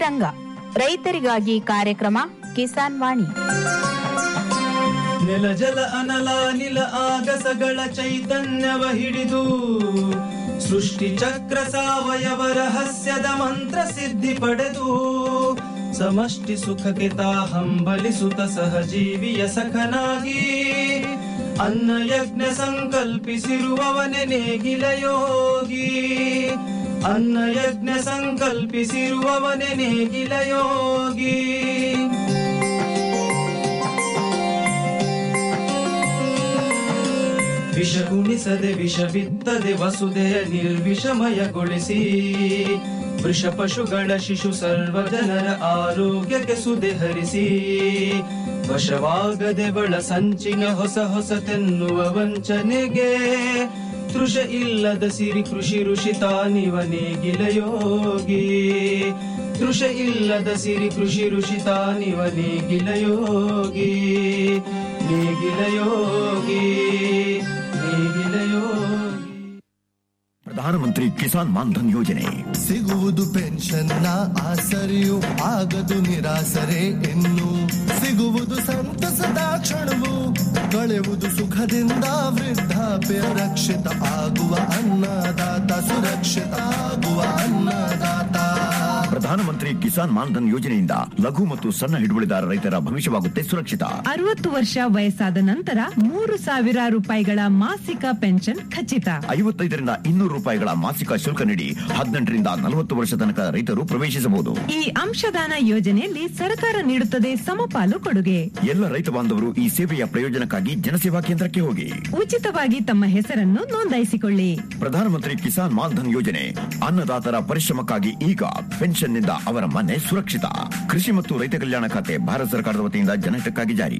ರಂಗ ರೈತರಿಗಾಗಿ ಕಾರ್ಯಕ್ರಮ ಕಿಸಾನ್ ವಾಣಿ ನೆಲ ಜಲ ಅನಲ ನಿಲ ಆಗಸಗಳ ಚೈತನ್ಯವ ಹಿಡಿದು ಸೃಷ್ಟಿ ಚಕ್ರ ಸಾವಯವ ರಹಸ್ಯದ ಮಂತ್ರ ಸಿದ್ಧಿ ಪಡೆದು ಸಮಷ್ಟಿ ಸುಖಕ್ಕೆ ತಾ ಹಂಬಲಿಸುತ್ತ ಸಹಜೀವಿಯ ಸಖನಾಗಿ ಅನ್ನ ಯಜ್ಞ ಸಂಕಲ್ಪಿಸಿರುವವನೆ ನೇಗಿಲ ಯೋಗಿ ಅನ್ನ ಯಜ್ಞ ಸಂಕಲ್ಪಿಸಿರುವವನೆ ನೇಗಿಲ ಯೋಗಿ ವಿಷ ಉಣಿಸದೆ ವಿಷ ಬಿತ್ತದೆ ವಸುದೆಯ ನಿರ್ವಿಷಮಯಗೊಳಿಸಿ ವೃಷ ಪಶುಗಳ ಶಿಶು ಸರ್ವ ಜನರ ಆರೋಗ್ಯಕ್ಕೆ ಸುದೆ ಹರಿಸಿ ವಶವಾಗದೆ ಬಳ ಸಂಚಿನ ಹೊಸ ಹೊಸತೆನ್ನುವ ವಂಚನೆಗೆ ತೃಷ ಇಲ್ಲದ ಸಿರಿ ಕೃಷಿ ಋಷಿ ತಾನಿವ ನೇಗಿಲ ಯೋಗಿ ತೃಷ ಇಲ್ಲದ ಸಿರಿ ಕೃಷಿ ಋಷಿ ತಾನಿವ ನೇಗಿಲ ಯೋಗಿ ನೇಗಿಲ ಯೋಗಿ ನೇಗಿಲ ಯೋಗಿ ಪ್ರಧಾನಮಂತ್ರಿ ಕಿಸಾನ್ ಮಾನ್ಧನ್ ಯೋಜನೆ ಸಿಗುವುದು ಪೆನ್ಷನ್ನ ಆಸರೆಯು ಆಗದು ನಿರಾಸರೆ ಇನ್ನು ಸಿಗುವುದು ಸಂತಸದ ಕ್ಷಣವು ಕಳೆಯುವುದು ಸುಖದಿಂದ ವೃದ್ಧಾಪ್ಯ ರಕ್ಷಿತ ಆಗುವ ಅನ್ನದಾತ ಸುರಕ್ಷಿತ ಆಗುವ ಅನ್ನದಾತ ಪ್ರಧಾನಮಂತ್ರಿ ಕಿಸಾನ್ ಮಾನ್ಧನ್ ಯೋಜನೆಯಿಂದ ಲಘು ಮತ್ತು ಸಣ್ಣ ಹಿಡುವಳಿದಾರ ರೈತರ ಭವಿಷ್ಯವಾಗುತ್ತೆ ಸುರಕ್ಷಿತ ಅರವತ್ತು ವರ್ಷ ವಯಸ್ಸಾದ ನಂತರ ಮೂರು ಸಾವಿರ ರೂಪಾಯಿಗಳ ಮಾಸಿಕ ಪೆನ್ಷನ್ ಖಚಿತ ಐವತ್ತೈದರಿಂದ ಇನ್ನೂರು ರೂಪಾಯಿಗಳ ಮಾಸಿಕ ಶುಲ್ಕ ನೀಡಿ ಹದಿನೆಂಟರಿಂದ ನಲವತ್ತು ವರ್ಷ ತನಕ ರೈತರು ಪ್ರವೇಶಿಸಬಹುದು ಈ ಅಂಶದಾನ ಯೋಜನೆಯಲ್ಲಿ ಸರ್ಕಾರ ನೀಡುತ್ತದೆ ಸಮಪಾಲು ಕೊಡುಗೆ ಎಲ್ಲ ರೈತ ಬಾಂಧವರು ಈ ಸೇವೆಯ ಪ್ರಯೋಜನಕ್ಕಾಗಿ ಜನಸೇವಾ ಕೇಂದ್ರಕ್ಕೆ ಹೋಗಿ ಉಚಿತವಾಗಿ ತಮ್ಮ ಹೆಸರನ್ನು ನೋಂದಾಯಿಸಿಕೊಳ್ಳಿ ಪ್ರಧಾನಮಂತ್ರಿ ಕಿಸಾನ್ ಮಾನ್ಧನ್ ಯೋಜನೆ ಅನ್ನದಾತರ ಪರಿಶ್ರಮಕ್ಕಾಗಿ ಈಗ ಪೆನ್ಷನ್ನಿಂದ ಅವರ ಮನೆ ಸುರಕ್ಷಿತ ಕೃಷಿ ಮತ್ತು ರೈತ ಕಲ್ಯಾಣ ಖಾತೆ ಭಾರತ ಸರ್ಕಾರದ ವತಿಯಿಂದ ಜನಹಿತಕ್ಕಾಗಿ ಜಾರಿ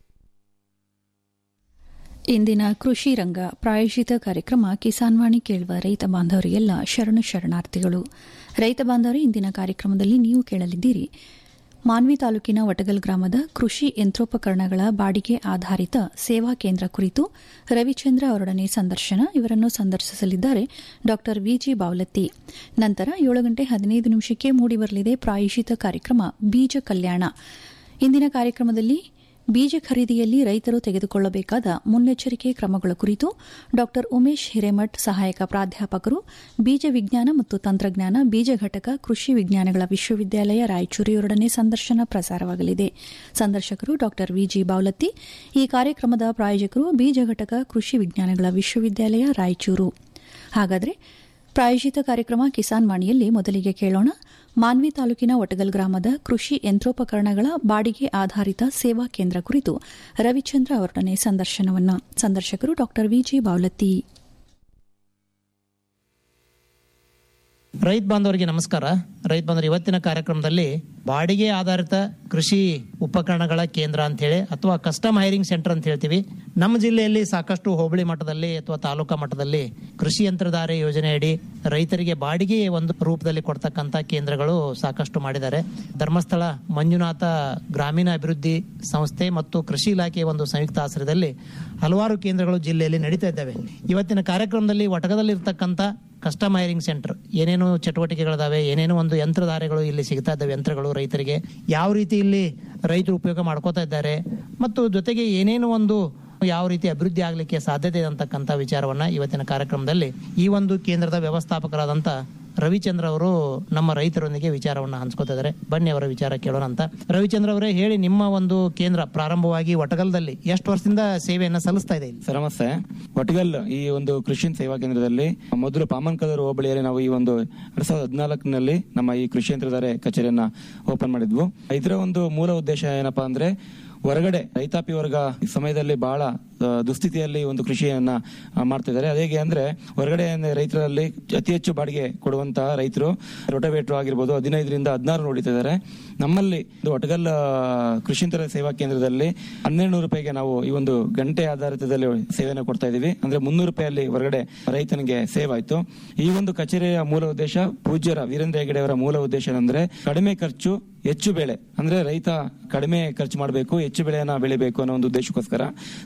ಇಂದಿನ ಕೃಷಿ ರಂಗ ಪ್ರಾಯೋಜಿತ ಕಾರ್ಯಕ್ರಮ ಕಿಸಾನ್ ವಾಣಿ ಕೇಳುವ ರೈತ ಬಾಂಧವರಿಗೆಲ್ಲ ಶರಣು ಶರಣಾರ್ಥಿಗಳು ರೈತ ಬಾಂಧವರು ಇಂದಿನ ಕಾರ್ಯಕ್ರಮದಲ್ಲಿ ನೀವು ಕೇಳಲಿದ್ದೀರಿ ಮಾನ್ವಿ ತಾಲೂಕಿನ ವಟಗಲ್ ಗ್ರಾಮದ ಕೃಷಿ ಯಂತ್ರೋಪಕರಣಗಳ ಬಾಡಿಗೆ ಆಧಾರಿತ ಸೇವಾ ಕೇಂದ್ರ ಕುರಿತು ರವಿಚಂದ್ರ ಅವರೊಡನೆ ಸಂದರ್ಶನ ಇವರನ್ನು ಸಂದರ್ಶಿಸಲಿದ್ದಾರೆ ಡಾ ವಿಜಿ ಬಾವಲತ್ತಿ ನಂತರ ಏಳು ಗಂಟೆ ಹದಿನೈದು ನಿಮಿಷಕ್ಕೆ ಮೂಡಿಬರಲಿದೆ ಪ್ರಾಯೋಜಿತ ಕಾರ್ಯಕ್ರಮ ಬೀಜ ಕಲ್ಯಾಣ ಇಂದಿನ ಕಾರ್ಯಕ್ರಮದಲ್ಲಿ ಬೀಜ ಖರೀದಿಯಲ್ಲಿ ರೈತರು ತೆಗೆದುಕೊಳ್ಳಬೇಕಾದ ಮುನ್ನೆಚ್ಚರಿಕೆ ಕ್ರಮಗಳ ಕುರಿತು ಡಾ ಉಮೇಶ್ ಹಿರೇಮಠ್ ಸಹಾಯಕ ಪ್ರಾಧ್ಯಾಪಕರು ಬೀಜ ವಿಜ್ಞಾನ ಮತ್ತು ತಂತ್ರಜ್ಞಾನ ಬೀಜ ಘಟಕ ಕೃಷಿ ವಿಜ್ಞಾನಗಳ ವಿಶ್ವವಿದ್ಯಾಲಯ ರಾಯಚೂರಿಯವರೊಡನೆ ಸಂದರ್ಶನ ಪ್ರಸಾರವಾಗಲಿದೆ ಸಂದರ್ಶಕರು ಡಾ ವಿಜಿ ಬಾವಲತ್ತಿ ಈ ಕಾರ್ಯಕ್ರಮದ ಪ್ರಾಯೋಜಕರು ಬೀಜ ಘಟಕ ಕೃಷಿ ವಿಜ್ಞಾನಗಳ ವಿಶ್ವವಿದ್ಯಾಲಯ ರಾಯಚೂರು ಹಾಗಾದರೆ ಪ್ರಾಯೋಜಿತ ಕಾರ್ಯಕ್ರಮ ಕಿಸಾನ್ ವಾಣಿಯಲ್ಲಿ ಮೊದಲಿಗೆ ಕೇಳೋಣ ಮಾನ್ವಿ ತಾಲೂಕಿನ ಒಟಗಲ್ ಗ್ರಾಮದ ಕೃಷಿ ಯಂತ್ರೋಪಕರಣಗಳ ಬಾಡಿಗೆ ಆಧಾರಿತ ಸೇವಾ ಕೇಂದ್ರ ಕುರಿತು ರವಿಚಂದ್ರ ಅವರೊಡನೆ ಸಂದರ್ಶನವನ್ನು ಸಂದರ್ಶಕರು ಡಾ ವಿಜಿ ಬಾವಲತ್ತಿ ರೈತ ಬಾಂಧವರಿಗೆ ನಮಸ್ಕಾರ ರೈತ ಬಾಂಧವರು ಇವತ್ತಿನ ಕಾರ್ಯಕ್ರಮದಲ್ಲಿ ಬಾಡಿಗೆ ಆಧಾರಿತ ಕೃಷಿ ಉಪಕರಣಗಳ ಕೇಂದ್ರ ಅಂತ ಹೇಳಿ ಅಥವಾ ಕಸ್ಟಮ್ ಹೈರಿಂಗ್ ಸೆಂಟರ್ ಅಂತ ಹೇಳ್ತೀವಿ ನಮ್ಮ ಜಿಲ್ಲೆಯಲ್ಲಿ ಸಾಕಷ್ಟು ಹೋಬಳಿ ಮಟ್ಟದಲ್ಲಿ ಅಥವಾ ತಾಲೂಕಾ ಮಟ್ಟದಲ್ಲಿ ಕೃಷಿ ಯಂತ್ರಧಾರೆ ಯೋಜನೆ ಅಡಿ ರೈತರಿಗೆ ಬಾಡಿಗೆ ಒಂದು ರೂಪದಲ್ಲಿ ಕೊಡ್ತಕ್ಕಂತ ಕೇಂದ್ರಗಳು ಸಾಕಷ್ಟು ಮಾಡಿದ್ದಾರೆ ಧರ್ಮಸ್ಥಳ ಮಂಜುನಾಥ ಗ್ರಾಮೀಣ ಅಭಿವೃದ್ಧಿ ಸಂಸ್ಥೆ ಮತ್ತು ಕೃಷಿ ಇಲಾಖೆಯ ಒಂದು ಸಂಯುಕ್ತ ಆಶ್ರಯದಲ್ಲಿ ಹಲವಾರು ಕೇಂದ್ರಗಳು ಜಿಲ್ಲೆಯಲ್ಲಿ ನಡೀತಾ ಇದ್ದಾವೆ ಇವತ್ತಿನ ಕಾರ್ಯಕ್ರಮದಲ್ಲಿ ಒಟಕದಲ್ಲಿ ಇರ್ತಕ್ಕಂಥ ಕಸ್ಟಮ್ ಹೈರಿಂಗ್ ಸೆಂಟರ್ ಏನೇನು ಚಟುವಟಿಕೆಗಳಿದಾವೆ ಏನೇನು ಒಂದು ಯಂತ್ರಧಾರೆಗಳು ಇಲ್ಲಿ ಸಿಗ್ತಾ ಇದ್ದಾವೆ ಯಂತ್ರಗಳು ರೈತರಿಗೆ ಯಾವ ರೀತಿ ಇಲ್ಲಿ ರೈತರು ಉಪಯೋಗ ಮಾಡ್ಕೋತಾ ಇದ್ದಾರೆ ಮತ್ತು ಜೊತೆಗೆ ಏನೇನು ಒಂದು ಯಾವ ರೀತಿ ಅಭಿವೃದ್ಧಿ ಆಗಲಿಕ್ಕೆ ಸಾಧ್ಯತೆ ಇದೆ ಅಂತಕ್ಕಂಥ ವಿಚಾರವನ್ನ ಇವತ್ತಿನ ಕಾರ್ಯಕ್ರಮದಲ್ಲಿ ಈ ಒಂದು ಕೇಂದ್ರದ ವ್ಯವಸ್ಥಾಪಕರಾದಂತ ರವಿಚಂದ್ರ ಅವರು ನಮ್ಮ ರೈತರೊಂದಿಗೆ ವಿಚಾರವನ್ನ ಹಂಚ್ಕೋತಾ ಇದ್ದಾರೆ ಬನ್ನಿ ಅವರ ವಿಚಾರ ಕೇಳೋಣ ಅಂತ ರವಿಚಂದ್ರ ಅವರೇ ಹೇಳಿ ನಿಮ್ಮ ಒಂದು ಕೇಂದ್ರ ಪ್ರಾರಂಭವಾಗಿ ಒಟಗಲ್ದಲ್ಲಿ ಎಷ್ಟು ವರ್ಷದಿಂದ ಸೇವೆಯನ್ನ ಸಲ್ಲಿಸ್ತಾ ಇದೆ ಇಲ್ಲಿ ಸರ್ ನಮಸ್ತೆ ಒಟ್ಗಲ್ ಈ ಒಂದು ಕೃಷಿ ಸೇವಾ ಕೇಂದ್ರದಲ್ಲಿ ಮೊದಲು ಪಾಮನ್ಕದರ್ ಹೋಬಳಿಯಲ್ಲಿ ನಾವು ಈ ಒಂದು ಎರಡ್ ಸಾವಿರದ ಹದಿನಾಲ್ಕನಲ್ಲಿ ನಮ್ಮ ಈ ಕೃಷಿ ಯಂತ್ರಧಾರೆ ಕಚೇರಿಯನ್ನ ಓಪನ್ ಮಾಡಿದ್ವು ಇದರ ಒಂದು ಮೂಲ ಉದ್ದೇಶ ಏನಪ್ಪಾ ಅಂದ್ರೆ ಹೊರಗಡೆ ರೈತಾಪಿ ವರ್ಗ ಈ ಸಮಯದಲ್ಲಿ ಬಹಳ ಆ, ದುಸ್ಥಿತಿಯಲ್ಲಿ ಒಂದು ಕೃಷಿಯನ್ನ ಆ, ಮಾಡ್ತಿದ್ದಾರೆ ಅದೇಗೆ ಅಂದ್ರೆ ಹೊರಗಡೆ ರೈತರಲ್ಲಿ ಅತಿ ಹೆಚ್ಚು ಬಾಡಿಗೆ ಕೊಡುವಂತಹ ರೈತರು ರೋಟೋವೇಟ್ರು ಆಗಿರ್ಬೋದು ಹದಿನೈದರಿಂದ ಹದಿನಾರು ನೋಡಿತಿದ್ದಾರೆ ನಮ್ಮಲ್ಲಿ ಒಂದು ಒಟಗಲ್ ಆ, ಕೃಷಿಯಂತ್ರ ಸೇವಾ ಕೇಂದ್ರದಲ್ಲಿ ಹನ್ನೆರಡು ನೂರು ರೂಪಾಯಿಗೆ ನಾವು ಈ ಒಂದು ಗಂಟೆ ಆಧಾರಿತದಲ್ಲಿ ಸೇವೆಯನ್ನು ಕೊಡ್ತಾ ಇದೀವಿ ಅಂದ್ರೆ ಮುನ್ನೂರು ರೂಪಾಯಲ್ಲಿ ಹೊರಗಡೆ ರೈತನಿಗೆ ಸೇವ್ ಆಯ್ತು ಈ ಒಂದು ಕಚೇರಿಯ ಮೂಲ ಉದ್ದೇಶ ಪೂಜ್ಯರ ವೀರೇಂದ್ರ ಹೆಗಡೆ ಅವರ ಮೂಲ ಉದ್ದೇಶ ಏನಂದ್ರೆ ಕಡಿಮೆ ಖರ್ಚು ಹೆಚ್ಚು ಬೆಳೆ ಅಂದ್ರೆ ರೈತ ಕಡಿಮೆ ಖರ್ಚು ಮಾಡಬೇಕು ಹೆಚ್ಚು ಬೆಳೆಯನ್ನ ಬೆಳಿಬೇಕು ಅನ್ನೋ ಒಂದು ಉದ್ದೇಶಕ್ಕೋಸ್ಕರ ಸಮಸ್ಯೆ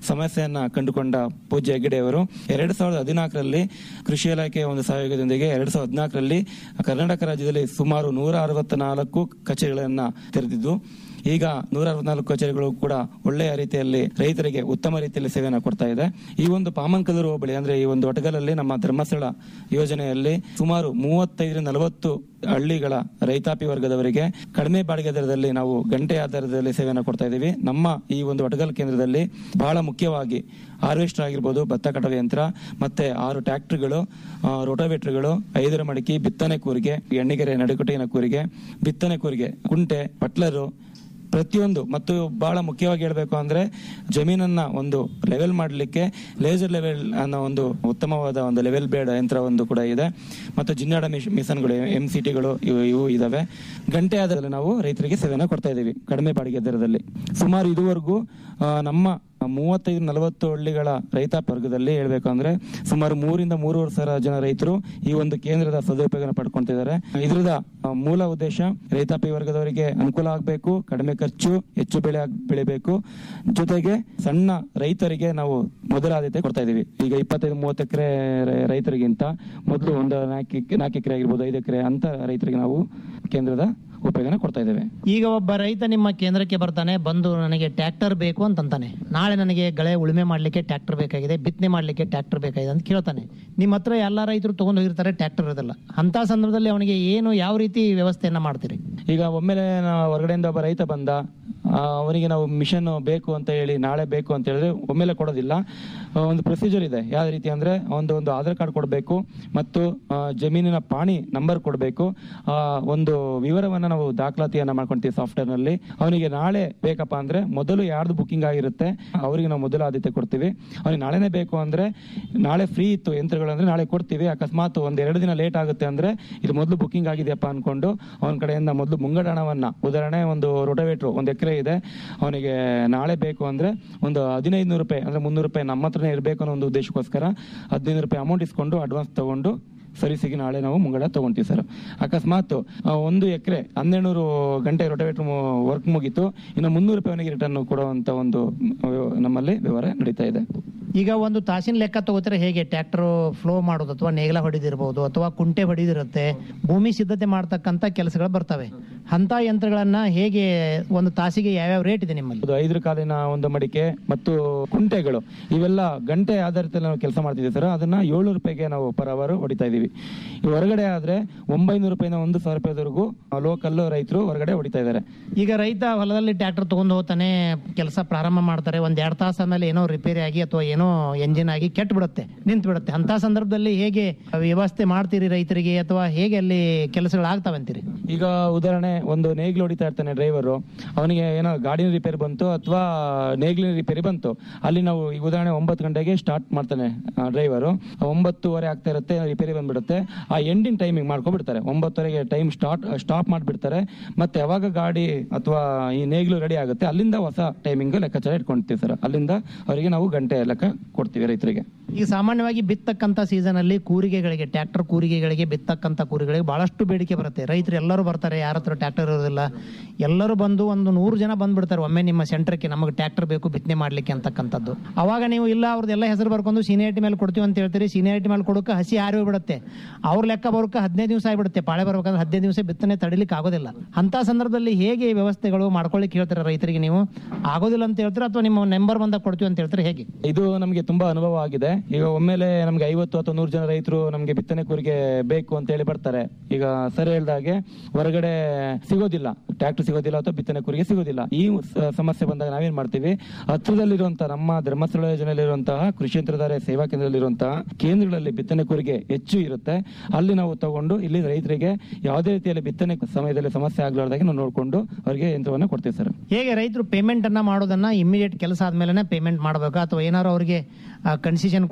ಸಮಸ್ಯೆಯನ್ನ ಕಂಡುಕೊಂಡ ಪೂಜ್ಯ ಹೆಗ್ಗಡೆ ಅವರು ಎರಡ್ ಸಾವಿರದ ಹದಿನಾಲ್ಕರಲ್ಲಿ ಕೃಷಿ ಇಲಾಖೆಯ ಒಂದು ಸಹಯೋಗದೊಂದಿಗೆ ಎರಡ್ ಸಾವಿರದ ಹದಿನಾಲ್ಕರಲ್ಲಿ ಕರ್ನಾಟಕ ರಾಜ್ಯದಲ್ಲಿ ಸುಮಾರು ನೂರ ಅರವತ್ತ ನಾಲ್ಕು ಕಚೇರಿಗಳನ್ನ ತೆರೆದಿದ್ದು ಈಗ ನೂರ ಅರವತ್ನಾಲ್ಕು ಕಚೇರಿಗಳು ಕೂಡ ಒಳ್ಳೆಯ ರೀತಿಯಲ್ಲಿ ರೈತರಿಗೆ ಉತ್ತಮ ರೀತಿಯಲ್ಲಿ ಸೇವೆಯನ್ನು ಕೊಡ್ತಾ ಇದೆ ಈ ಒಂದು ಪಾಮಂಕದೂರು ಹೋಬಳಿ ಅಂದ್ರೆ ಈ ಒಂದು ಒಟಗಲಲ್ಲಿ ನಮ್ಮ ಧರ್ಮಸ್ಥಳ ಯೋಜನೆಯಲ್ಲಿ ಸುಮಾರು ಮೂವತ್ತೈದರಿಂದ ನಲವತ್ತು ಹಳ್ಳಿಗಳ ರೈತಾಪಿ ವರ್ಗದವರಿಗೆ ಕಡಿಮೆ ಬಾಡಿಗೆ ದರದಲ್ಲಿ ನಾವು ಗಂಟೆ ಆಧಾರದಲ್ಲಿ ಸೇವೆಯನ್ನು ಕೊಡ್ತಾ ಇದ್ದೀವಿ ನಮ್ಮ ಈ ಒಂದು ಒಟಗಲ್ ಕೇಂದ್ರದಲ್ಲಿ ಬಹಳ ಮುಖ್ಯವಾಗಿ ಹಾರ್ವೆಸ್ಟರ್ ಆಗಿರ್ಬೋದು ಭತ್ತ ಕಟಾವು ಯಂತ್ರ ಮತ್ತೆ ಆರು ಟ್ರ್ಯಾಕ್ಟರ್ಗಳು ರೋಟೋವೇಟರ್ಗಳು ಐದರ ಮಡಿಕೆ ಬಿತ್ತನೆ ಕೂರಿಗೆ ಎಣ್ಣಿಗೆರೆ ನಡುಕಟ್ಟಿನ ಕೂರಿಗೆ ಬಿತ್ತನೆ ಕೂರಿಗೆ ಕುಂಟೆ ಬಟ್ಲರು ಪ್ರತಿಯೊಂದು ಮತ್ತು ಬಹಳ ಮುಖ್ಯವಾಗಿ ಹೇಳಬೇಕು ಅಂದ್ರೆ ಜಮೀನನ್ನ ಒಂದು ಲೆವೆಲ್ ಮಾಡಲಿಕ್ಕೆ ಲೇಸರ್ ಲೆವೆಲ್ ಅನ್ನೋ ಒಂದು ಉತ್ತಮವಾದ ಒಂದು ಲೆವೆಲ್ ಬೇಡ ಯಂತ್ರ ಒಂದು ಕೂಡ ಇದೆ ಮತ್ತು ಜಿನ್ನಾಡ ಮಿಷ್- ಮಿಷನ್ಗಳು ಎಂ ಸಿ ಟಿಗಳು ಇವು ಇವು ಇದಾವೆ ಗಂಟೆ ಆಧಾರದಲ್ಲಿ ನಾವು ರೈತರಿಗೆ ಸೇವೆಯನ್ನು ಕೊಡ್ತಾ ಇದ್ದೀವಿ ಕಡಿಮೆ ಬಾಡಿಗೆ ದರದಲ್ಲಿ ಸುಮಾರು ಇದುವರೆಗೂ ಆ, ನಮ್ಮ ಮೂವತ್ತೈದು ನಲವತ್ತು ಹಳ್ಳಿಗಳ ರೈತಾಪಿ ವರ್ಗದಲ್ಲಿ ಹೇಳ್ಬೇಕು ಅಂದ್ರೆ ಸುಮಾರು ಮೂರಿಂದ ಮೂರುವರೆ ಸಾವಿರ ಜನ ರೈತರು ಈ ಒಂದು ಕೇಂದ್ರದ ಸದುಪಯೋಗ ಪಡ್ಕೊಂತಿದ್ದಾರೆ ಇದರದ ಆ, ಮೂಲ ಉದ್ದೇಶ ರೈತಾಪಿ ವರ್ಗದವರಿಗೆ ಅನುಕೂಲ ಆಗಬೇಕು ಕಡಿಮೆ ಖರ್ಚು ಹೆಚ್ಚು ಬೆಳೆ ಆಗ್- ಬೆಳಿಬೇಕು ಜೊತೆಗೆ ಸಣ್ಣ ರೈತರಿಗೆ ನಾವು ಮೊದಲ ಆದ್ಯತೆ ಕೊಡ್ತಾ ಇದೀವಿ ಈಗ ಇಪ್ಪತ್ತೈದು ಮೂವತ್ತು ಎಕರೆ ರೈತರಿಗಿಂತ ಮೊದಲು ಒಂದು ನಾಲ್ಕು ಎಕ್- ನಾಲ್ಕು ಎಕರೆ ಆಗಿರ್ಬೋದು ಐದು ಎಕರೆ ಅಂತ ರೈತರಿಗೆ ನಾವು ಕೇಂದ್ರದ ಉಪಯೋಗನ ಕೊಡ್ತಾ ಇದ್ದೇವೆ ಈಗ ಒಬ್ಬ ರೈತ ನಿಮ್ಮ ಕೇಂದ್ರಕ್ಕೆ ಬರ್ತಾನೆ ಬಂದು ನನಗೆ ಟ್ರ್ಯಾಕ್ಟರ್ ಬೇಕು ಅಂತಂತಾನೆ ನಾಳೆ ನನಗೆ ಗಳೆ ಉಳುಮೆ ಮಾಡ್ಲಿಕ್ಕೆ ಟ್ರ್ಯಾಕ್ಟರ್ ಬೇಕಾಗಿದೆ ಬಿತ್ತನೆ ಮಾಡ್ಲಿಕ್ಕೆ ಟ್ರ್ಯಾಕ್ಟರ್ ಬೇಕಾಗಿದೆ ಅಂತ ಕೇಳ್ತಾನೆ ನಿಮ್ಮ ಹತ್ರ ಎಲ್ಲ ರೈತರು ತಗೊಂಡು ಹೋಗಿರ್ತಾರೆ ಟ್ರ್ಯಾಕ್ಟರ್ ಇರೋದಿಲ್ಲ ಅಂತ ಸಂದರ್ಭದಲ್ಲಿ ಅವನಿಗೆ ಏನು ಯಾವ ರೀತಿ ವ್ಯವಸ್ಥೆಯನ್ನ ಮಾಡ್ತೀರಿ ಈಗ ಒಮ್ಮೆಲೆ ನಾವು ಹೊರಗಡೆಯಿಂದ ಒಬ್ಬ ರೈತ ಬಂದ ಆ, ಅವನಿಗೆ ನಾವು ಮಿಷನ್ ಬೇಕು ಅಂತ ಹೇಳಿ ನಾಳೆ ಬೇಕು ಅಂತ ಹೇಳಿದ್ರೆ ಒಮ್ಮೆಲೆ ಕೊಡೋದಿಲ್ಲ ಆ, ಒಂದು ಪ್ರೊಸೀಜರ್ ಇದೆ ಯಾವ ರೀತಿ ಅಂದ್ರೆ ಒಂದು ಒಂದು ಆಧಾರ್ ಕಾರ್ಡ್ ಕೊಡಬೇಕು ಮತ್ತು ಆ, ಜಮೀನಿನ ಪಾಣಿ ನಂಬರ್ ಕೊಡಬೇಕು ಒಂದು ವಿವರವನ್ನ ನಾವು ದಾಖಲಾತಿಯನ್ನ ಮಾಡ್ಕೊಂತೀವಿ ಸಾಫ್ಟ್ವೇರ್ ನಲ್ಲಿ ಅವನಿಗೆ ನಾಳೆ ಬೇಕಪ್ಪ ಅಂದ್ರೆ ಮೊದಲು ಯಾರ್ದು ಬುಕಿಂಗ್ ಆಗಿರುತ್ತೆ ಅವರಿಗೆ ನಾವು ಮೊದಲು ಆದ್ಯತೆ ಕೊಡ್ತೀವಿ ಅವನಿಗೆ ನಾಳೆನೇ ಬೇಕು ಅಂದ್ರೆ ನಾಳೆ ಫ್ರೀ ಇತ್ತು ಯಂತ್ರಗಳು ಅಂದ್ರೆ ನಾಳೆ ಕೊಡ್ತೀವಿ ಅಕಸ್ಮಾತ್ ಒಂದ್ ಎರಡು ದಿನ ಲೇಟ್ ಆಗುತ್ತೆ ಅಂದ್ರೆ ಇದು ಮೊದಲು ಬುಕಿಂಗ್ ಆಗಿದೆಯಪ್ಪ ಅನ್ಕೊಂಡು ಅವನ ಕಡೆಯಿಂದ ಮೊದಲು ಮುಂಗಡ ಹಣವನ್ನ ಉದಾಹರಣೆ ಒಂದು ರೋಟೋವೇಟ್ರು ಒಂದು ಎಕರೆ ಇದೆ ಅವನಿಗೆ ನಾಳೆ ಬೇಕು ಅಂದ್ರೆ ಒಂದು ಹದಿನೈದು ನೂರು ರೂಪಾಯಿ ಅಂದ್ರೆ ಮುನ್ನೂರು ರೂಪಾಯಿ ನಮ್ಮ ಹತ್ರನೇ ಇರಬೇಕು ಅನ್ನೋ ಒಂದು ಉದ್ದೇಶಕ್ಕೋಸ್ಕರ ಹದಿನೈದು ರೂಪಾಯಿ ಅಮೌಂಟ್ ಇಸ್ಕೊಂಡು ಅಡ್ವಾನ್ಸ್ ತಗೊಂಡು ಸರ್ವಿಸಿಗೆ ನಾಳೆ ನಾವು ಮುಂಗಡ ತಗೊಂತೀವಿ ಸರ್ ಅಕಸ್ಮಾತ್ ಆ, ಒಂದು ಎಕರೆ ಹನ್ನೆರಡು ಗಂಟೆ ರೋಟೋವೇಟರ್ ವರ್ಕ್ ಮುಗೀತು ಇನ್ನು ಮುನ್ನೂರು ರೂಪಾಯಿ ಅವನಿಗೆ ರಿಟರ್ನ್ ಕೊಡುವಂತ ಒಂದು ಮ್, ನಮ್ಮಲ್ಲಿ ವ್ಯವಹಾರ ನಡೀತಾ ಇದೆ ಈಗ ಒಂದು ತಾಸಿನ ಲೆಕ್ಕ ತಗೋತಾರೆ ಹೇಗೆ ಟ್ರ್ಯಾಕ್ಟರ್ ಫ್ಲೋ ಮಾಡೋದು ಅಥವಾ ನೇಗಿಲ ಹೊಡಿದಿರ್ಬೋದು ಅಥವಾ ಕುಂಟೆ ಹೊಡಿದಿರುತ್ತೆ ಭೂಮಿ ಸಿದ್ಧತೆ ಮಾಡ್ತಕ್ಕಂಥ ಕೆಲಸಗಳು ಬರ್ತವೆ ಅಂತ ಯಂತ್ರಗಳನ್ನ ಹೇಗೆ ಒಂದು ತಾಸಿಗೆ ಯಾವ್ಯಾವ ರೇಟ್ ಇದೆ ನಿಮ್ಮಲ್ಲಿ ಒಂದು ಐದು ಕಾಲಿನ ಒಂದು ಮಡಿಕೆ ಮತ್ತು ಕುಂಟೆಗಳು ಇವೆಲ್ಲ ಗಂಟೆ ಆಧಾರಿತದಲ್ಲಿ ನಾವು ಕೆಲಸ ಮಾಡ್ತಿದ್ದೀವಿ ಸರ್ ಅದನ್ನ ಏಳ್ನೂರು ರೂಪಾಯಿಗೆ ನಾವು ಪರ್ ಅವರ್ ಹೊಡಿತಾ ಇದೀವಿ ಈ ಹೊರಗಡೆ ಆದ್ರೆ ಒಂಬೈನೂರು ರೂಪಾಯಿನ ಒಂದು ಸಾವಿರ ರೂಪಾಯಿವರೆಗೂ ಲೋಕಲ್ ರೈತರು ಹೊರಗಡೆ ಹೊಡಿತಾ ಇದ್ದಾರೆ ಈಗ ರೈತ ಹೊಲದಲ್ಲಿ ಟ್ರ್ಯಾಕ್ಟರ್ ತಗೊಂಡು ಹೋಗ್ತಾನೆ ಕೆಲಸ ಪ್ರಾರಂಭ ಮಾಡ್ತಾರೆ ಒಂದ್ ಎರಡ್ ತಾಸು ಆಮೇಲೆ ಏನೋ ರಿಪೇರಿ ಆಗಿ ಅಥವಾ ಏನೋ ಎಂಜಿನ್ ಆಗಿ ಕೆಟ್ಟು ಬಿಡುತ್ತೆ ನಿಂತು ಬಿಡುತ್ತೆ ಅಂತ ಸಂದರ್ಭದಲ್ಲಿ ಹೇಗೆ ವ್ಯವಸ್ಥೆ ಮಾಡ್ತೀರಿ ರೈತರಿಗೆ ಅಥವಾ ಹೇಗೆ ಅಲ್ಲಿ ಕೆಲಸಗಳು ಆಗ್ತಾವೆ ಅಂತೀರಿ ಈಗ ಉದಾಹರಣೆ ಒಂದು ನೇಗ್ಲು ಹೊಡಿತಾ ಇರ್ತಾನೆ ಡ್ರೈವರು ಅವನಿಗೆ ಏನೋ ಗಾಡಿನ ರಿಪೇರಿ ಬಂತು ಅಥವಾ ನೇಗ್ಲಿನ ರಿಪೇರಿ ಬಂತು ಅಲ್ಲಿ ನಾವು ಈಗ ಉದಾಹರಣೆ ಒಂಬತ್ತು ಗಂಟೆಗೆ ಸ್ಟಾರ್ಟ್ ಮಾಡ್ತಾನೆ ಡ್ರೈವರು ಒಂಬತ್ತುವರೆ ಆಗ್ತಾ ಇರುತ್ತೆ ರಿಪೇರಿ ಬಂದ್ಬಿಡುತ್ತೆ ಆ ಎಂಡಿನ ಟೈಮಿಂಗ್ ಮಾಡ್ಕೊಬಿಡ್ತಾರೆ ಒಂಬತ್ತುವರೆಗೆ ಟೈಮ್ ಸ್ಟಾರ್ಟ್ ಸ್ಟಾಪ್ ಮಾಡ್ಬಿಡ್ತಾರೆ ಮತ್ತೆ ಯಾವಾಗ ಗಾಡಿ ಅಥವಾ ಈ ನೇಗ್ಲು ರೆಡಿ ಆಗುತ್ತೆ ಅಲ್ಲಿಂದ ಹೊಸ ಟೈಮಿಂಗ್ ಲೆಕ್ಕಾಚಾರ ಇಟ್ಕೊಂತೀವಿ ಸರ್ ಅಲ್ಲಿಂದ ಅವರಿಗೆ ನಾವು ಗಂಟೆ ಲೆಕ್ಕ ಕೊಡ್ತೀವಿ ರೈತರಿಗೆ ಈಗ ಸಾಮಾನ್ಯವಾಗಿ ಬಿತ್ತಕ್ಕಂತ ಸೀಸನ್ ಅಲ್ಲಿ ಕೂರಿಗೆಗಳಿಗೆ ಟ್ರ್ಯಾಕ್ಟರ್ ಕೂರಿಗೆಗಳಿಗೆ ಬಿತ್ತಕ್ಕಂತ ಕೂರಿಗಳಿಗೆ ಬಹಳಷ್ಟು ಬೇಡಿಕೆ ಬರುತ್ತೆ ರೈತರು ಎಲ್ಲರೂ ಬರ್ತಾರೆ ಯಾರ ಹತ್ರ ಟ್ರ್ಯಾಕ್ಟರ್ ಇರೋದಿಲ್ಲ ಎಲ್ಲರೂ ಬಂದು ಒಂದು ನೂರು ಜನ ಬಂದ್ಬಿಡ್ತಾರೆ ಒಮ್ಮೆ ನಿಮ್ಮ ಸೆಂಟರ್ಗೆ ನಮಗೆ ಟ್ರ್ಯಾಕ್ಟರ್ ಬೇಕು ಬಿತ್ತನೆ ಮಾಡ್ಲಿಕ್ಕೆ ಅಂತಕ್ಕಂಥದ್ದು ಅವಾಗ ನೀವು ಇಲ್ಲ ಅವ್ರದ್ದೆಲ್ಲ ಹೆಸರು ಬರ್ಕೊಂಡು ಸೀನಿಯಾರಿಟಿ ಮೇಲೆ ಕೊಡ್ತೀವಿ ಅಂತ ಹೇಳ್ತೀರಿ ಸೀನಿಯಾರಿಟಿ ಮೇಲೆ ಕೊಡೋಕೆ ಹಸಿ ಆರಿ ಬಿಡುತ್ತೆ ಅವ್ರ ಲೆಕ್ಕ ಬರೋಕೆ ಹದಿನೈದು ದಿವಸ ಆಗಿಬಿಡುತ್ತೆ ಪಾಳೆ ಬರ್ಬೇಕಂದ್ರೆ ಹದಿನೈದು ದಿವಸ ಬಿತ್ತನೆ ತಡಿಲಿಕ್ಕೆ ಆಗೋದಿಲ್ಲ ಅಂತ ಸಂದರ್ಭದಲ್ಲಿ ಹೇಗೆ ಈ ವ್ಯವಸ್ಥೆಗಳು ಮಾಡ್ಕೊಳ್ಳಿಕ್ಕೆ ಹೇಳ್ತೀರಾ ರೈತರಿಗೆ ನೀವು ಆಗೋದಿಲ್ಲ ಅಂತ ಹೇಳ್ತೀರಾ ಅಥವಾ ನಿಮ್ಮ ನಂಬರ್ ಬಂದಾಗ ಕೊಡ್ತೀವಿ ಅಂತ ಹೇಳ್ತೀರಾ ಹೇಗೆ ಇದು ನಮಗೆ ತುಂಬಾ ಅನುಭವ ಆಗಿದೆ ಈಗ ಒಮ್ಮೆಲೆ ನಮ್ಗೆ ಐವತ್ತು ಅಥವಾ ನೂರು ಜನ ರೈತರು ನಮ್ಗೆ ಬಿತ್ತನೆ ಕೂರಿಗೆ ಬೇಕು ಅಂತ ಹೇಳಿ ಬರ್ತಾರೆ ಈಗ ಸರ್ ಹೇಳ್ದಾಗೆ ಹೊರಗಡೆ ಸಿಗೋದಿಲ್ಲ ಟ್ರ್ಯಾಕ್ಟರ್ ಸಿಗೋದಿಲ್ಲ ಅಥವಾ ಬಿತ್ತನೆ ಕೂರಿಗೆ ಸಿಗೋದಿಲ್ಲ ಈ ಸ- ಸಮಸ್ಯೆ ಬಂದಾಗ ನಾವೇನ್ ಮಾಡ್ತೀವಿ ಹತ್ರದಲ್ಲಿರುವಂತಹ ನಮ್ಮ ಧರ್ಮಸ್ಥಳ ಯೋಜನೆಯಲ್ಲಿರುವಂತಹ ಕೃಷಿ ಯಂತ್ರಧಾರೆ ಸೇವಾ ಕೇಂದ್ರದಲ್ಲಿರುವಂತಹ ಕೇಂದ್ರಗಳಲ್ಲಿ ಬಿತ್ತನೆ ಕೂರಿಗೆ ಹೆಚ್ಚು ಇರುತ್ತೆ ಅಲ್ಲಿ ನಾವು ತಗೊಂಡು ಇಲ್ಲಿ ರೈತರಿಗೆ ಯಾವುದೇ ರೀತಿಯಲ್ಲಿ ಬಿತ್ತನೆ ಸಮಯದಲ್ಲಿ ಸಮಸ್ಯೆ ಆಗ್ಲಾರ್ದಾಗೆ ನಾವು ನೋಡ್ಕೊಂಡು ಅವರಿಗೆ ಯಂತ್ರವನ್ನ ಕೊಡ್ತೀವಿ ಸರ್ ಹೇಗೆ ರೈತರು ಪೇಮೆಂಟ್ ಅನ್ನ ಮಾಡೋದನ್ನ ಇಮಿಡಿಯೇಟ್ ಕೆಲಸ ಆದ್ಮೇಲೆ ಪೇಮೆಂಟ್ ಮಾಡಬೇಕಾ ಅಥವಾ ಏನಾದ್ರು ಅವರಿಗೆ ಕನ್ಸೆಷನ್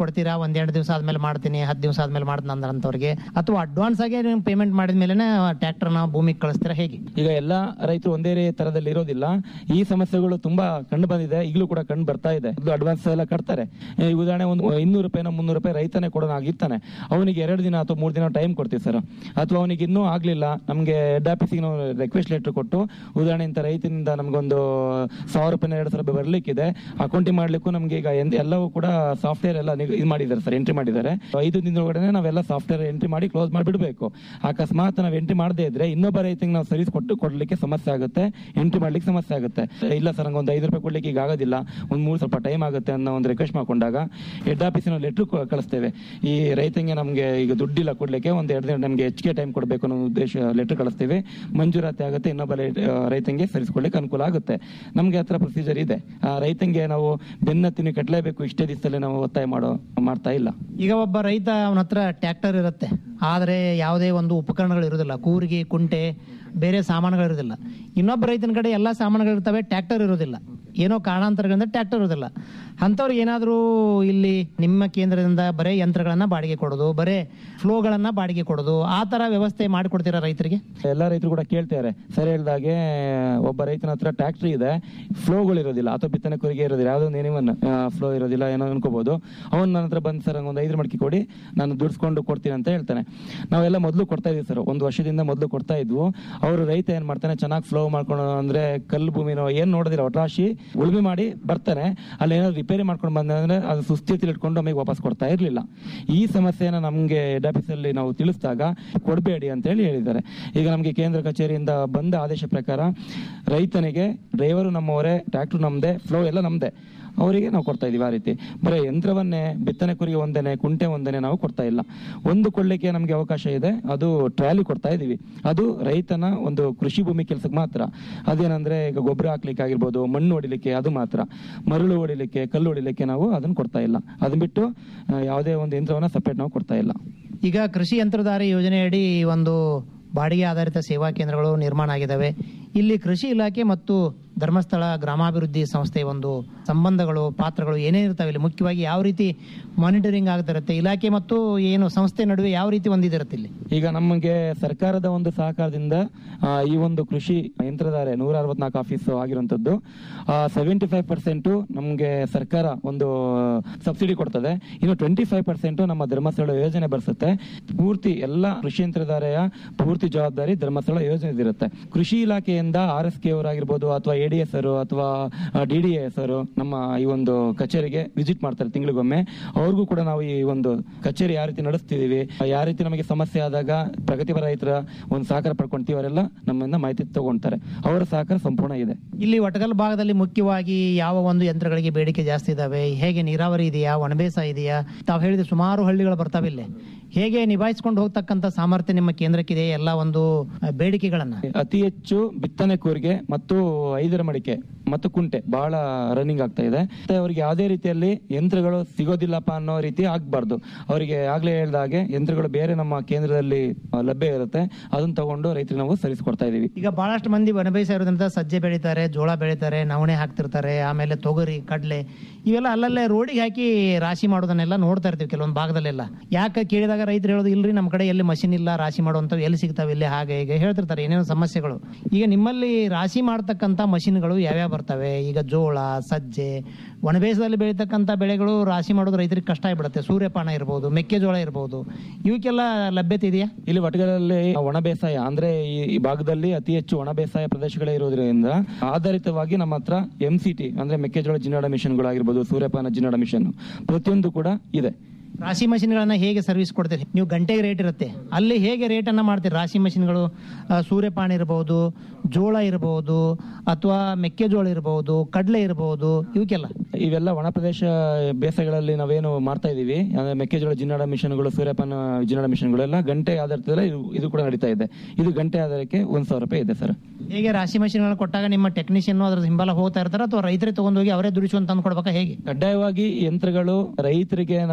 ಕೊಡ್ತೀರಾ ಒಂದೆರಡು ದಿವಸ ಆದ್ಮೇಲೆ ಮಾಡ್ತೀನಿ ಹತ್ತು ದಿವಸ ಆದ್ಮೇಲೆ ಮಾಡ್ತೀನಿ ಅಂದ್ರಂತವ್ರಿಗೆ ಅಥವಾ ಅಡ್ವಾನ್ಸ್ ಆಗಿ ನೀವು ಪೇಮೆಂಟ್ ಮಾಡಿದ ಮೇಲೆ ಟ್ರ್ಯಾಕ್ಟರ್ನ ಭೂಮಿಗೆ ಕಳಿಸ್ತೀರಾ ಹೇಗೆ ಈಗ ಎಲ್ಲಾ ರೈತರು ಒಂದೇ ರೇ- ತರದಲ್ಲಿ ಇರೋದಿಲ್ಲ ಈ ಸಮಸ್ಯೆಗಳು ತುಂಬಾ ಕಂಡು ಬಂದಿದೆ ಈಗಲೂ ಕೂಡ ಕಂಡು ಬರ್ತಾ ಇದೆ ಅಡ್ವಾನ್ಸ್ ಎಲ್ಲ ಕಟ್ತಾರೆ ಈ ಉದಾಹರಣೆ ಒಂದು ಇನ್ನೂರು ರೂಪಾಯಿನ ಮುನ್ನೂರು ರೂಪಾಯಿ ರೈತನೇ ಕೊಡೋನಾಗಿರ್ತಾನೆ ಅವನಿಗೆ ಎರಡು ದಿನ ಅಥವಾ ಮೂರು ದಿನ ಟೈಮ್ ಕೊಡ್ತೀವಿ ಸರ್ ಅಥವಾ ಅವನಿಗೆ ಇನ್ನೂ ಆಗ್ಲಿಲ್ಲ ನಮಗೆ ಹೆಡ್ ಆಫೀಸಿಗೆ ನಾವು ರಿಕ್ವೆಸ್ಟ್ ಲೆಟರ್ ಕೊಟ್ಟು ಉದಾಹರಣೆ ಇಂಥ ರೈತನಿಂದ ನಮಗೊಂದು ಸಾವಿರ ರೂಪಾಯಿ ಎರಡು ಸಾವಿರ ರೂಪಾಯಿ ಬರ್ಲಿಕ್ಕಿದೆ ಅಕೌಂಟಿಂಗ್ ಮಾಡ್ಲಿಕ್ಕೂ ನಮ್ಗೆ ಈಗ ಎಂದ್- ಎಲ್ಲವೂ ಕೂಡ ಸಾಫ್ಟ್ವೇರ್ ಎಲ್ಲ ನಿಗ್- ಇದು ಮಾಡಿದ್ದಾರೆ ಸರ್ ಎಂಟ್ರಿ ಮಾಡಿದ್ದಾರೆ ಐದು ದಿನದೊಳಗಡೆ ನಾವೆಲ್ಲ ಸಾಫ್ಟ್ವೇರ್ ಎಂಟ್ರಿ ಮಾಡಿ ಕ್ಲೋಸ್ ಮಾಡಿಬಿಡ್ಬೇಕು ಅಕಸ್ಮಾತ್ ನಾವು ಎಂಟ್ರಿ ಮಾಡದೇ ಇದ್ರೆ ಇನ್ನೊಬ್ಬ ರೈತಂಗೆ ನಾವು ಸರ್ವಿಸ್ ಕೊಟ್ಟು ಕೊಡ್ಲಿಕ್ಕೆ ಸಮಸ್ಯೆ ಆಗುತ್ತೆ ಎಂಟ್ರಿ ಮಾಡ್ಲಿಕ್ಕೆ ಸಮಸ್ಯೆ ಆಗುತ್ತೆ ಇಲ್ಲ ಸರ್ ನಂಗೆ ಒಂದು ಐದು ರೂಪಾಯಿ ಕೊಡ್ಲಿಕ್ಕೆ ಈಗ ಆಗೋದಿಲ್ಲ ಒಂದು ಮೂರು ಸ್ವಲ್ಪ ಟೈಮ್ ಆಗುತ್ತೆ ಅನ್ನೋ ಒಂದು ರಿಕ್ವೆಸ್ಟ್ ಮಾಡ್ಕೊಂಡಾಗ ಹೆಡ್ ಆಫೀಸಿನ ಲೆಟ್ರ್ ಕಳಿಸ್ತೇವೆ ಈ ರೈತಂಗೆ ನಮಗೆ ಈಗ ದುಡ್ಡಿಲ್ಲ ಕೊಡ್ಲಿಕ್ಕೆ ಒಂದು ಎರಡು ದಿನ ನಮಗೆ ಹೆಚ್ಚಿಗೆ ಟೈಮ್ ಕೊಡಬೇಕು ಅನ್ನೋ ಉದ್ದೇಶ ಲೆಟರ್ ಕಳಿಸ್ತೀವಿ ಮಂಜೂರಾತಿ ಆಗುತ್ತೆ ಇನ್ನೊಬ್ಬ ರೈ- ಆ, ರೈತಂಗೆ ಸರಿಸ್ಕೊಳ್ಳಿಕ್ಕೆ ಅನುಕೂಲ ಆಗುತ್ತೆ ನಮಗೆ ಹತ್ರ ಪ್ರೊಸೀಜರ್ ಇದೆ ಆ ರೈತಂಗೆ ನಾವು ಬೆನ್ನತ್ತಿನ ಕಟ್ಟಲೇಬೇಕು ಇಷ್ಟೇ ದಿವಸದಲ್ಲಿ ನಾವು ಒತ್ತಾಯ ಮಾಡೋ ಮಾಡ್ತಾ ಇಲ್ಲ ಈಗ ಒಬ್ಬ ರೈತ ಅವನ ಹತ್ರ ಟ್ರ್ಯಾಕ್ಟರ್ ಇರುತ್ತೆ ಆದರೆ ಯಾವುದೇ ಒಂದು ಉಪಕರಣಗಳು ಇರೋದಿಲ್ಲ ಕೂರಿಗೆ ಕುಂಟೆ ಬೇರೆ ಸಾಮಾನುಗಳು ಇರೋದಿಲ್ಲ ಇನ್ನೊಬ್ಬ ರೈತನ ಕಡೆ ಎಲ್ಲ ಸಾಮಾನುಗಳು ಇರ್ತವೆ ಟ್ರ್ಯಾಕ್ಟರ್ ಇರೋದಿಲ್ಲ ಏನೋ ಕಾರಣಾಂತರಗಳಿಂದ ಟ್ರ್ಯಾಕ್ಟರ್ ಇರೋದಿಲ್ಲ ಅಂಥವ್ರಿಗೆ ಏನಾದರೂ ಇಲ್ಲಿ ನಿಮ್ಮ ಕೇಂದ್ರದಿಂದ ಬರೇ ಯಂತ್ರಗಳನ್ನ ಬಾಡಿಗೆ ಕೊಡೋದು ಬರೇ ಫ್ಲೋಗಳನ್ನ ಬಾಡಿಗೆ ಕೊಡೋದು ಆ ಥರ ವ್ಯವಸ್ಥೆ ಮಾಡಿಕೊಡ್ತೀರಾ ರೈತರಿಗೆ ಎಲ್ಲ ರೈತರು ಕೂಡ ಕೇಳ್ತಾರೆ ಸರ್ ಹೇಳ್ದಾಗೆ ಒಬ್ಬ ರೈತನ ಹತ್ರ ಟ್ಯಾಕ್ಟ್ರಿ ಇದೆ ಫ್ಲೋಗಳು ಇರೋದಿಲ್ಲ ಅಥವಾ ಬಿತ್ತನೆ ಕುರಿಗೆ ಇರೋದಿಲ್ಲ ಯಾವುದೋ ಏನಿವನ್ ಫ್ಲೋ ಇರೋದಿಲ್ಲ ಏನೋ ಅನ್ಕೋಬಹುದು ಅವನು ನನ್ನ ಹತ್ರ ಬಂದು ಸರ್ ಒಂದು ಐದು ಮಡಕಿ ಕೊಡಿ ನಾನು ದುಡ್ಸ್ಕೊಂಡು ಕೊಡ್ತೀನಿ ಅಂತ ಹೇಳ್ತಾನೆ ನಾವೆಲ್ಲ ಮೊದಲು ಕೊಡ್ತಾ ಇದೀವಿ ಸರ್ ಒಂದು ವರ್ಷದಿಂದ ಮೊದಲು ಕೊಡ್ತಾ ಇದ್ವು ಅವರು ರೈತ ಏನ್ ಮಾಡ್ತಾನೆ ಚೆನ್ನಾಗಿ ಫ್ಲೋ ಮಾಡ್ಕೊಂಡು ಅಂದ್ರೆ ಕಲ್ಲು ಭೂಮಿನೋ ಏನ್ ನೋಡೋದಿಲ್ಲ ಒಟ್ರಾಶಿ ಉಳುಮೆ ಮಾಡಿ ಬರ್ತಾನೆ ಅಲ್ಲಿ ಏನಾದ್ರು ರಿಪೇರಿ ಮಾಡ್ಕೊಂಡು ಬಂದ್ರೆ ಅದು ಸುಸ್ಥಿತಿಲಿ ಇಟ್ಕೊಂಡು ನಮಗೆ ವಾಪಸ್ ಕೊಡ್ತಾ ಇರ್ಲಿಲ್ಲ ಈ ಸಮಸ್ಯೆನ ನಮ್ಗೆ ಹೆಡ್ ಆಫೀಸಲ್ಲಿ ನಾವು ತಿಳಿಸಿದಾಗ ಕೊಡಬೇಡಿ ಅಂತ ಹೇಳಿ ಹೇಳಿದ್ದಾರೆ ಈಗ ನಮಗೆ ಕೇಂದ್ರ ಕಚೇರಿಯಿಂದ ಬಂದ ಆದೇಶ ಪ್ರಕಾರ ರೈತನಿಗೆ ಡ್ರೈವರು ನಮ್ಮವರೇ ಟ್ರ್ಯಾಕ್ಟರ್ ನಮ್ದೆ ಫ್ಲೋ ಎಲ್ಲ ನಮ್ದೆ ಅವರಿಗೆ ನಾವು ಕೊಡ್ತಾ ಇದೀವಿ ಆ ರೀತಿ ಬರೀ ಯಂತ್ರವನ್ನೇ ಬಿತ್ತನೆ ಕುರಿಗೆ ಒಂದೇನೆ ಕುಂಟೆ ಒಂದೇನೆ ನಾವು ಕೊಡ್ತಾ ಇಲ್ಲ ಒಂದು ಕೊಳ್ಳಿಕ್ಕೆ ನಮಗೆ ಅವಕಾಶ ಇದೆ ಅದು ಟ್ರಾಲಿ ಕೊಡ್ತಾ ಇದೀವಿ ಅದು ರೈತನ ಒಂದು ಕೃಷಿ ಭೂಮಿ ಕೆಲಸಕ್ಕೆ ಮಾತ್ರ ಅದೇನಂದ್ರೆ ಈಗ ಗೊಬ್ಬರ ಹಾಕ್ಲಿಕ್ಕೆ ಆಗಿರ್ಬೋದು ಮಣ್ಣು ಹೊಡಿಲಿಕ್ಕೆ ಅದು ಮಾತ್ರ ಮರಳು ಹೊಡಿಲಿಕ್ಕೆ ಕಲ್ಲು ಹೊಡಿಲಿಕ್ಕೆ ನಾವು ಅದನ್ನ ಕೊಡ್ತಾ ಇಲ್ಲ ಅದನ್ನ ಬಿಟ್ಟು ಆ, ಯಾವುದೇ ಒಂದು ಯಂತ್ರವನ್ನ ಸಪರೇಟ್ ನಾವು ಕೊಡ್ತಾ ಇಲ್ಲ ಈಗ ಕೃಷಿ ಯಂತ್ರಧಾರಿ ಯೋಜನೆಯಡಿ ಒಂದು ಬಾಡಿಗೆ ಆಧಾರಿತ ಸೇವಾ ಕೇಂದ್ರಗಳು ನಿರ್ಮಾಣ ಆಗಿದ್ದಾವೆ ಇಲ್ಲಿ ಕೃಷಿ ಇಲಾಖೆ ಮತ್ತು ಧರ್ಮಸ್ಥಳ ಗ್ರಾಮಾಭಿವೃದ್ಧಿ ಸಂಸ್ಥೆ ಒಂದು ಸಂಬಂಧಗಳು ಪಾತ್ರಗಳು ಏನೇ ಇರ್ತವೆ ಇಲ್ಲಿ ಮುಖ್ಯವಾಗಿ ಯಾವ ರೀತಿ ಮಾನಿಟರಿಂಗ್ ಆಗ್ತಿರುತ್ತೆ ಇಲಾಖೆ ಮತ್ತು ಏನು ಸಂಸ್ಥೆ ನಡುವೆ ಯಾವ ರೀತಿ ಒಂದಿದಿರುತ್ತೆ ಇಲ್ಲಿ ಈಗ ನಮಗೆ ಸರ್ಕಾರದ ಒಂದು ಸಹಕಾರದಿಂದ ಆ, ಈ ಒಂದು ಕೃಷಿ ಯಂತ್ರಧಾರೆ ನೂರ ಅರವತ್ನಾಲ್ಕು ಆಫೀಸ್ ಆಗಿರುವಂತದ್ದು ಸೆವೆಂಟಿ ಫೈವ್ ಪರ್ಸೆಂಟ್ ನಮಗೆ ಸರ್ಕಾರ ಒಂದು ಸಬ್ಸಿಡಿ ಕೊಡ್ತದೆ ಇನ್ನು ಟ್ವೆಂಟಿ ಫೈವ್ ಪರ್ಸೆಂಟ್ ನಮ್ಮ ಧರ್ಮಸ್ಥಳ ಯೋಜನೆ ಬರ್ಸುತ್ತೆ ಪೂರ್ತಿ ಎಲ್ಲ ಕೃಷಿ ಯಂತ್ರಧಾರೆಯ ಪೂರ್ತಿ ಜವಾಬ್ದಾರಿ ಧರ್ಮಸ್ಥಳ ಯೋಜನೆ ಇರುತ್ತೆ ಕೃಷಿ ಇಲಾಖೆಯಿಂದ ಆರ್ ಎಸ್ ಕೆ ಅವರಾಗಿರ್ಬೋದು ಅಥವಾ ಎ ಡಿ ಎಸ್ ಅವರು ಅಥವಾ ಡಿ ಡಿ ಎಸ್ ಅವರು ನಮ್ಮ ಈ ಒಂದು ಕಚೇರಿಗೆ ವಿಸಿಟ್ ಮಾಡ್ತಾರೆ ತಿಂಗಳಿಗೊಮ್ಮೆ ಅವ್ರಿಗೂ ಕೂಡ ನಾವು ಈ ಒಂದು ಕಚೇರಿ ಯಾವ ರೀತಿ ನಡೆಸ್ತಿದೀವಿ ಯಾವ ರೀತಿ ನಮಗೆ ಸಮಸ್ಯೆ ಆದಾಗ ಪ್ರಗತಿಪರ ರೈತರ ಒಂದು ಸಹಕಾರ ಪಡ್ಕೊಂತೀವಿ ಅವರೆಲ್ಲ ನಮ್ಮಿಂದ ಮಾಹಿತಿ ತಗೊಂತಾರೆ ಅವರ ಸಹಕಾರ ಸಂಪೂರ್ಣ ಇದೆ ಇಲ್ಲಿ ಒಟಗಲ್ ಭಾಗದಲ್ಲಿ ಮುಖ್ಯವಾಗಿ ಯಾವ ಒಂದು ಯಂತ್ರಗಳಿಗೆ ಬೇಡಿಕೆ ಜಾಸ್ತಿ ಇದಾವೆ ಹೇಗೆ ನೀರಾವರಿ ಇದೆಯಾ ಒಣಬೇಸಾಯ ಇದೆಯಾ ತಾವು ಹೇಳಿದ ಸುಮಾರು ಹಳ್ಳಿಗಳು ಬರ್ತಾವೆ ಇಲ್ಲಿ ಹೇಗೆ ನಿಭಾಯಿಸ್ಕೊಂಡು ಹೋಗ್ತಕ್ಕಂಥ ಸಾಮರ್ಥ್ಯ ನಿಮ್ಮ ಕೇಂದ್ರಕ್ಕಿದೆ ಎಲ್ಲ ಒಂದು ಆ, ಬೇಡಿಕೆಗಳನ್ನ ಅತಿ ಹೆಚ್ಚು ಬಿತ್ತನೆ ಕೂರಿಗೆ ಮತ್ತು ಐದರ ಮಡಿಕೆ ಮತ್ತು ಕುಂಟೆ ಬಹಳ ರನ್ನಿಂಗ್ ಆಗ್ತಾ ಇದೆ ಮತ್ತೆ ಅವರಿಗೆ ಯಾವುದೇ ರೀತಿಯಲ್ಲಿ ಯಂತ್ರಗಳು ಸಿಗೋದಿಲ್ಲಪ್ಪ ಅನ್ನೋ ರೀತಿ ಆಗ್ಬಾರ್ದು ಅವರಿಗೆ ಆಗ್ಲೇ ಹೇಳ್ದ ಹಾಗೆ ಯಂತ್ರಗಳು ಬೇರೆ ನಮ್ಮ ಕೇಂದ್ರದಲ್ಲಿ ಆ, ಲಭ್ಯ ಇರುತ್ತೆ ಅದನ್ನ ತಗೊಂಡು ರೈತರಿಗೆ ನಾವು ಸರಿಸಿಕೊಡ್ತಾ ಇದೀವಿ ಈಗ ಬಹಳಷ್ಟು ಮಂದಿ ವನಬೇಸಾಯ ಇರೋದ್ರಿಂದ ಸಜ್ಜೆ ಬೆಳಿತಾರೆ ಜೋಳ ಬೆಳಿತಾರೆ ನವಣೆ ಹಾಕ್ತಿರ್ತಾರೆ ಆಮೇಲೆ ತೊಗರಿ ಕಡಲೆ ಇವೆಲ್ಲ ಅಲ್ಲಲ್ಲೇ ರೋಡಿಗೆ ಹಾಕಿ ರಾಶಿ ಮಾಡೋದನ್ನೆಲ್ಲ ನೋಡ್ತಾ ಇರ್ತೀವಿ ಕೆಲವೊಂದು ಭಾಗದಲ್ಲೆಲ್ಲ ಯಾಕೆ ಕೇಳಿದಾಗ ರೈತರು ಹೇಳೋದು ಇಲ್ರಿ ನಮ್ಮ ಕಡೆ ಎಲ್ಲಿ ಮಷಿನ್ ಇಲ್ಲ ರಾಶಿ ಮಾಡುವಂಥವು ಎಲ್ಲಿ ಸಿಗ್ತಾವೆ ಇಲ್ಲಿ ಹಾಗೆ ಹೀಗೆ ಹೇಳ್ತಿರ್ತಾರೆ ಏನೇನೋ ಸಮಸ್ಯೆಗಳು ಈಗ ನಿಮ್ಮಲ್ಲಿ ರಾಶಿ ಮಾಡ್ತಕ್ಕಂಥ ಮಷಿನ್ಗಳು ಯಾವ್ಯಾವ ಬರ್ತವೆ ಈಗ ಜೋಳ ಸಜ್ಜೆ ಒಣಬೇಸದಲ್ಲಿ ಬೆಳೀತಕ್ಕಂಥ ಬೆಳೆಗಳು ರಾಶಿ ಮಾಡೋದು ರೈತರಿಗೆ ಕಷ್ಟ ಆಗಿಬಿಡುತ್ತೆ ಸೂರ್ಯಪಾನ ಇರ್ಬೋದು ಮೆಕ್ಕೆಜೋಳ ಇರ್ಬೋದು ಇವಕ್ಕೆಲ್ಲ ಲಭ್ಯತೆ ಇದೆಯಾ ಇಲ್ಲಿ ವಟಗಲಲ್ಲಿ ಒಣ ಬೇಸಾಯ ಅಂದ್ರೆ ಈ ಈ ಭಾಗದಲ್ಲಿ ಅತಿ ಹೆಚ್ಚು ಒಣ ಬೇಸಾಯ ಪ್ರದೇಶಗಳೇ ಇರೋದ್ರಿಂದ ಆಧಾರಿತವಾಗಿ ನಮ್ಮ ಹತ್ರ ಎಂ ಸಿ ಟಿ ಅಂದ್ರೆ ಮೆಕ್ಕೆಜೋಳ ಜಿನ್ನಾಡ ಮಿಷನ್ಗಳಾಗಿರ್ಬೋದು ಸೂರ್ಯಪಾನ ಜಿನ್ನಾಡ ಮಿಷನ್ ಪ್ರತಿಯೊಂದು ಕೂಡ ಇದೆ ರಾಶಿ ಮಷಿನ್ಗಳನ್ನ ಹೇಗೆ ಸರ್ವಿಸ್ ಕೊಡ್ತೀರಿ ನೀವು ಗಂಟೆಗೆ ರೇಟ್ ಇರುತ್ತೆ ಅಲ್ಲಿ ಹೇಗೆ ರೇಟನ್ನು ಮಾಡ್ತೀರಿ ರಾಶಿ ಮಷಿನ್ಗಳು ಆ, ಸೂರ್ಯಪಾನ ಇರಬಹುದು ಜೋಳ ಇರಬಹುದು ಅಥವಾ ಮೆಕ್ಕೆಜೋಳ ಇರಬಹುದು ಕಡಲೆ ಇರಬಹುದು ಇವಕ್ಕೆಲ್ಲ ಇವೆಲ್ಲ ಒಣ ಪ್ರದೇಶ ಬೇಸಾಯಗಳಲ್ಲಿ ನಾವೇನು ಮಾಡ್ತಾ ಇದೀವಿ ಅಂದ್ರೆ ಮೆಕ್ಕೆಜೋಳ ಜಿನ್ನಾಡ ಮಿಷನ್ಗಳು ಸೂರ್ಯಪಾನ ಜಿನ್ನಾಡ ಮಿಷನ್ಗಳೆಲ್ಲ ಗಂಟೆ ಆಧಾರದಲ್ಲಿ ಇದು ಇದು ಕೂಡ ನಡೀತಾ ಇದೆ ಇದು ಗಂಟೆ ಆಧಾರಕ್ಕೆ ಒಂದ್ ಸಾವಿರ ರೂಪಾಯಿ ಇದೆ ಸರ್ ಹೇಗೆ ರಾಶಿ ಮಷಿನ್ಗಳನ್ನ ಕೊಟ್ಟಾಗ ನಿಮ್ಮ ಟೆಕ್ನಿಷಿಯನ್ ಅದ್ರ ಹಿಂಬಲ ಹೋಗ್ತಾ ಇರ್ತಾರೆ ಅಥವಾ ರೈತರೇ ತಗೊಂಡೋಗಿ ಅವರೇ ದುಡಿಸುವಂತ ತಂದು ಕೊಡ್ಬೇಕಾ ಹೇಗೆ ಕಡ್ಡಾಯವಾಗಿ ಯಂತ್ರಗಳು ರೈತರಿಗೆ ನಮಗೆ